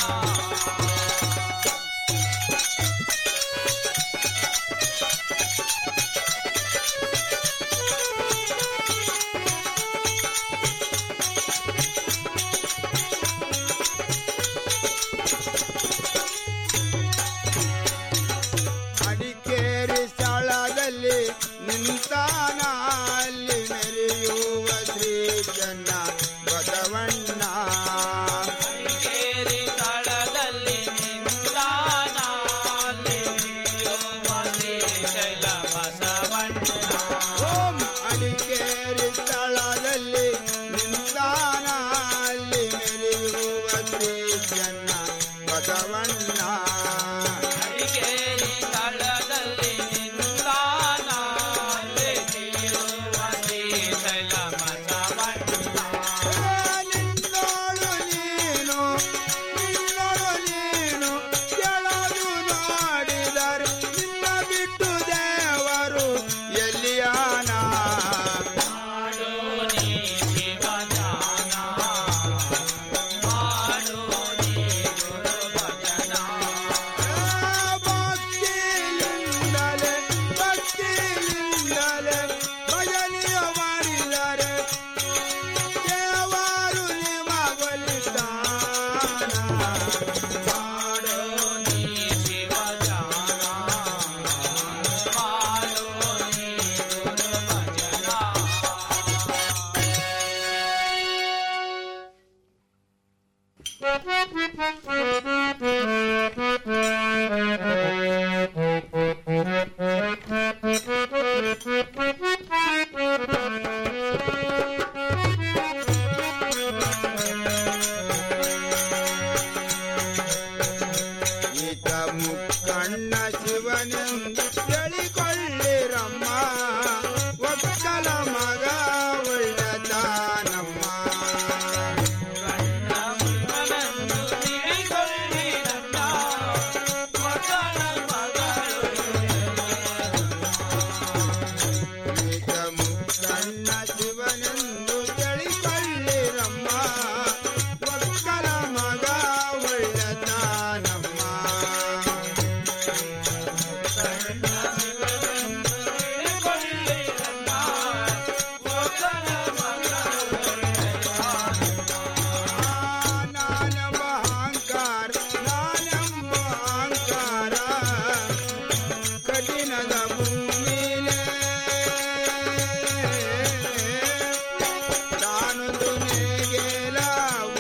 ಅಡಿಕೇರಿ ಸ್ಥಳದಲ್ಲಿ ನಿಂತಾನ ಅಲ್ಲಿ ಮೆರೆಯುವ ಶ್ರೀ ಜನ ಬಸವಣ್ಣ ಅಡಿಕೇರಿ ಸ್ಥಳದಲ್ಲಿ ನಿಂತಾನ ಅಲ್ಲಿ ಮೆರೆಯುವ ಶ್ರೀ ಶೈಲ ಬಸವಣ್ಣ ಓಂ ಅಡಿಕೇರಿ ಸ್ಥಳದಲ್ಲಿ ನಿಂತಾನ ಅಲ್ಲಿ ಮೆರೆಯುವ ಶ್ರೀ ಜನ ಬಸವಣ್ಣ ಅಡಿಕೇರಿ ಸ್ಥಳದಲ್ಲಿ ನಿಂತಾನ ಅಲ್ಲಿ ಮೆರೆಯುವ ಶ್ರೀ ಶೈಲ ಬಸವಣ್ಣ ನಿನ್ನೋಳು ನೀನು ನಿನ್ನೋಳು ನೀನು ಕೆಳದು ನೋಡಿದರೆ ನಿನ್ನ ಬಿಟ್ಟು ದೇವರು ಎಲ್ಲಿಯಾನ ಮಾಡೋ ನೀ ಶಿವದಾನ ಮಾಡೋ ನೀ ಗುರು ಭಜನ ಭಕ್ತಿಯಿಂದಲೇ ಭಕ್ತಿಯಿಂದಲೇ ಭಜನೆಯ ಮಾಡಿದರೆ ದೇವರು ನಿಮಗೊಲಿತಾನ ಮಾಡೋ ನೀ ಶಿವದಾನ ಮಾಡೋ ನೀ ಗುರು ಭಜನ Thank you.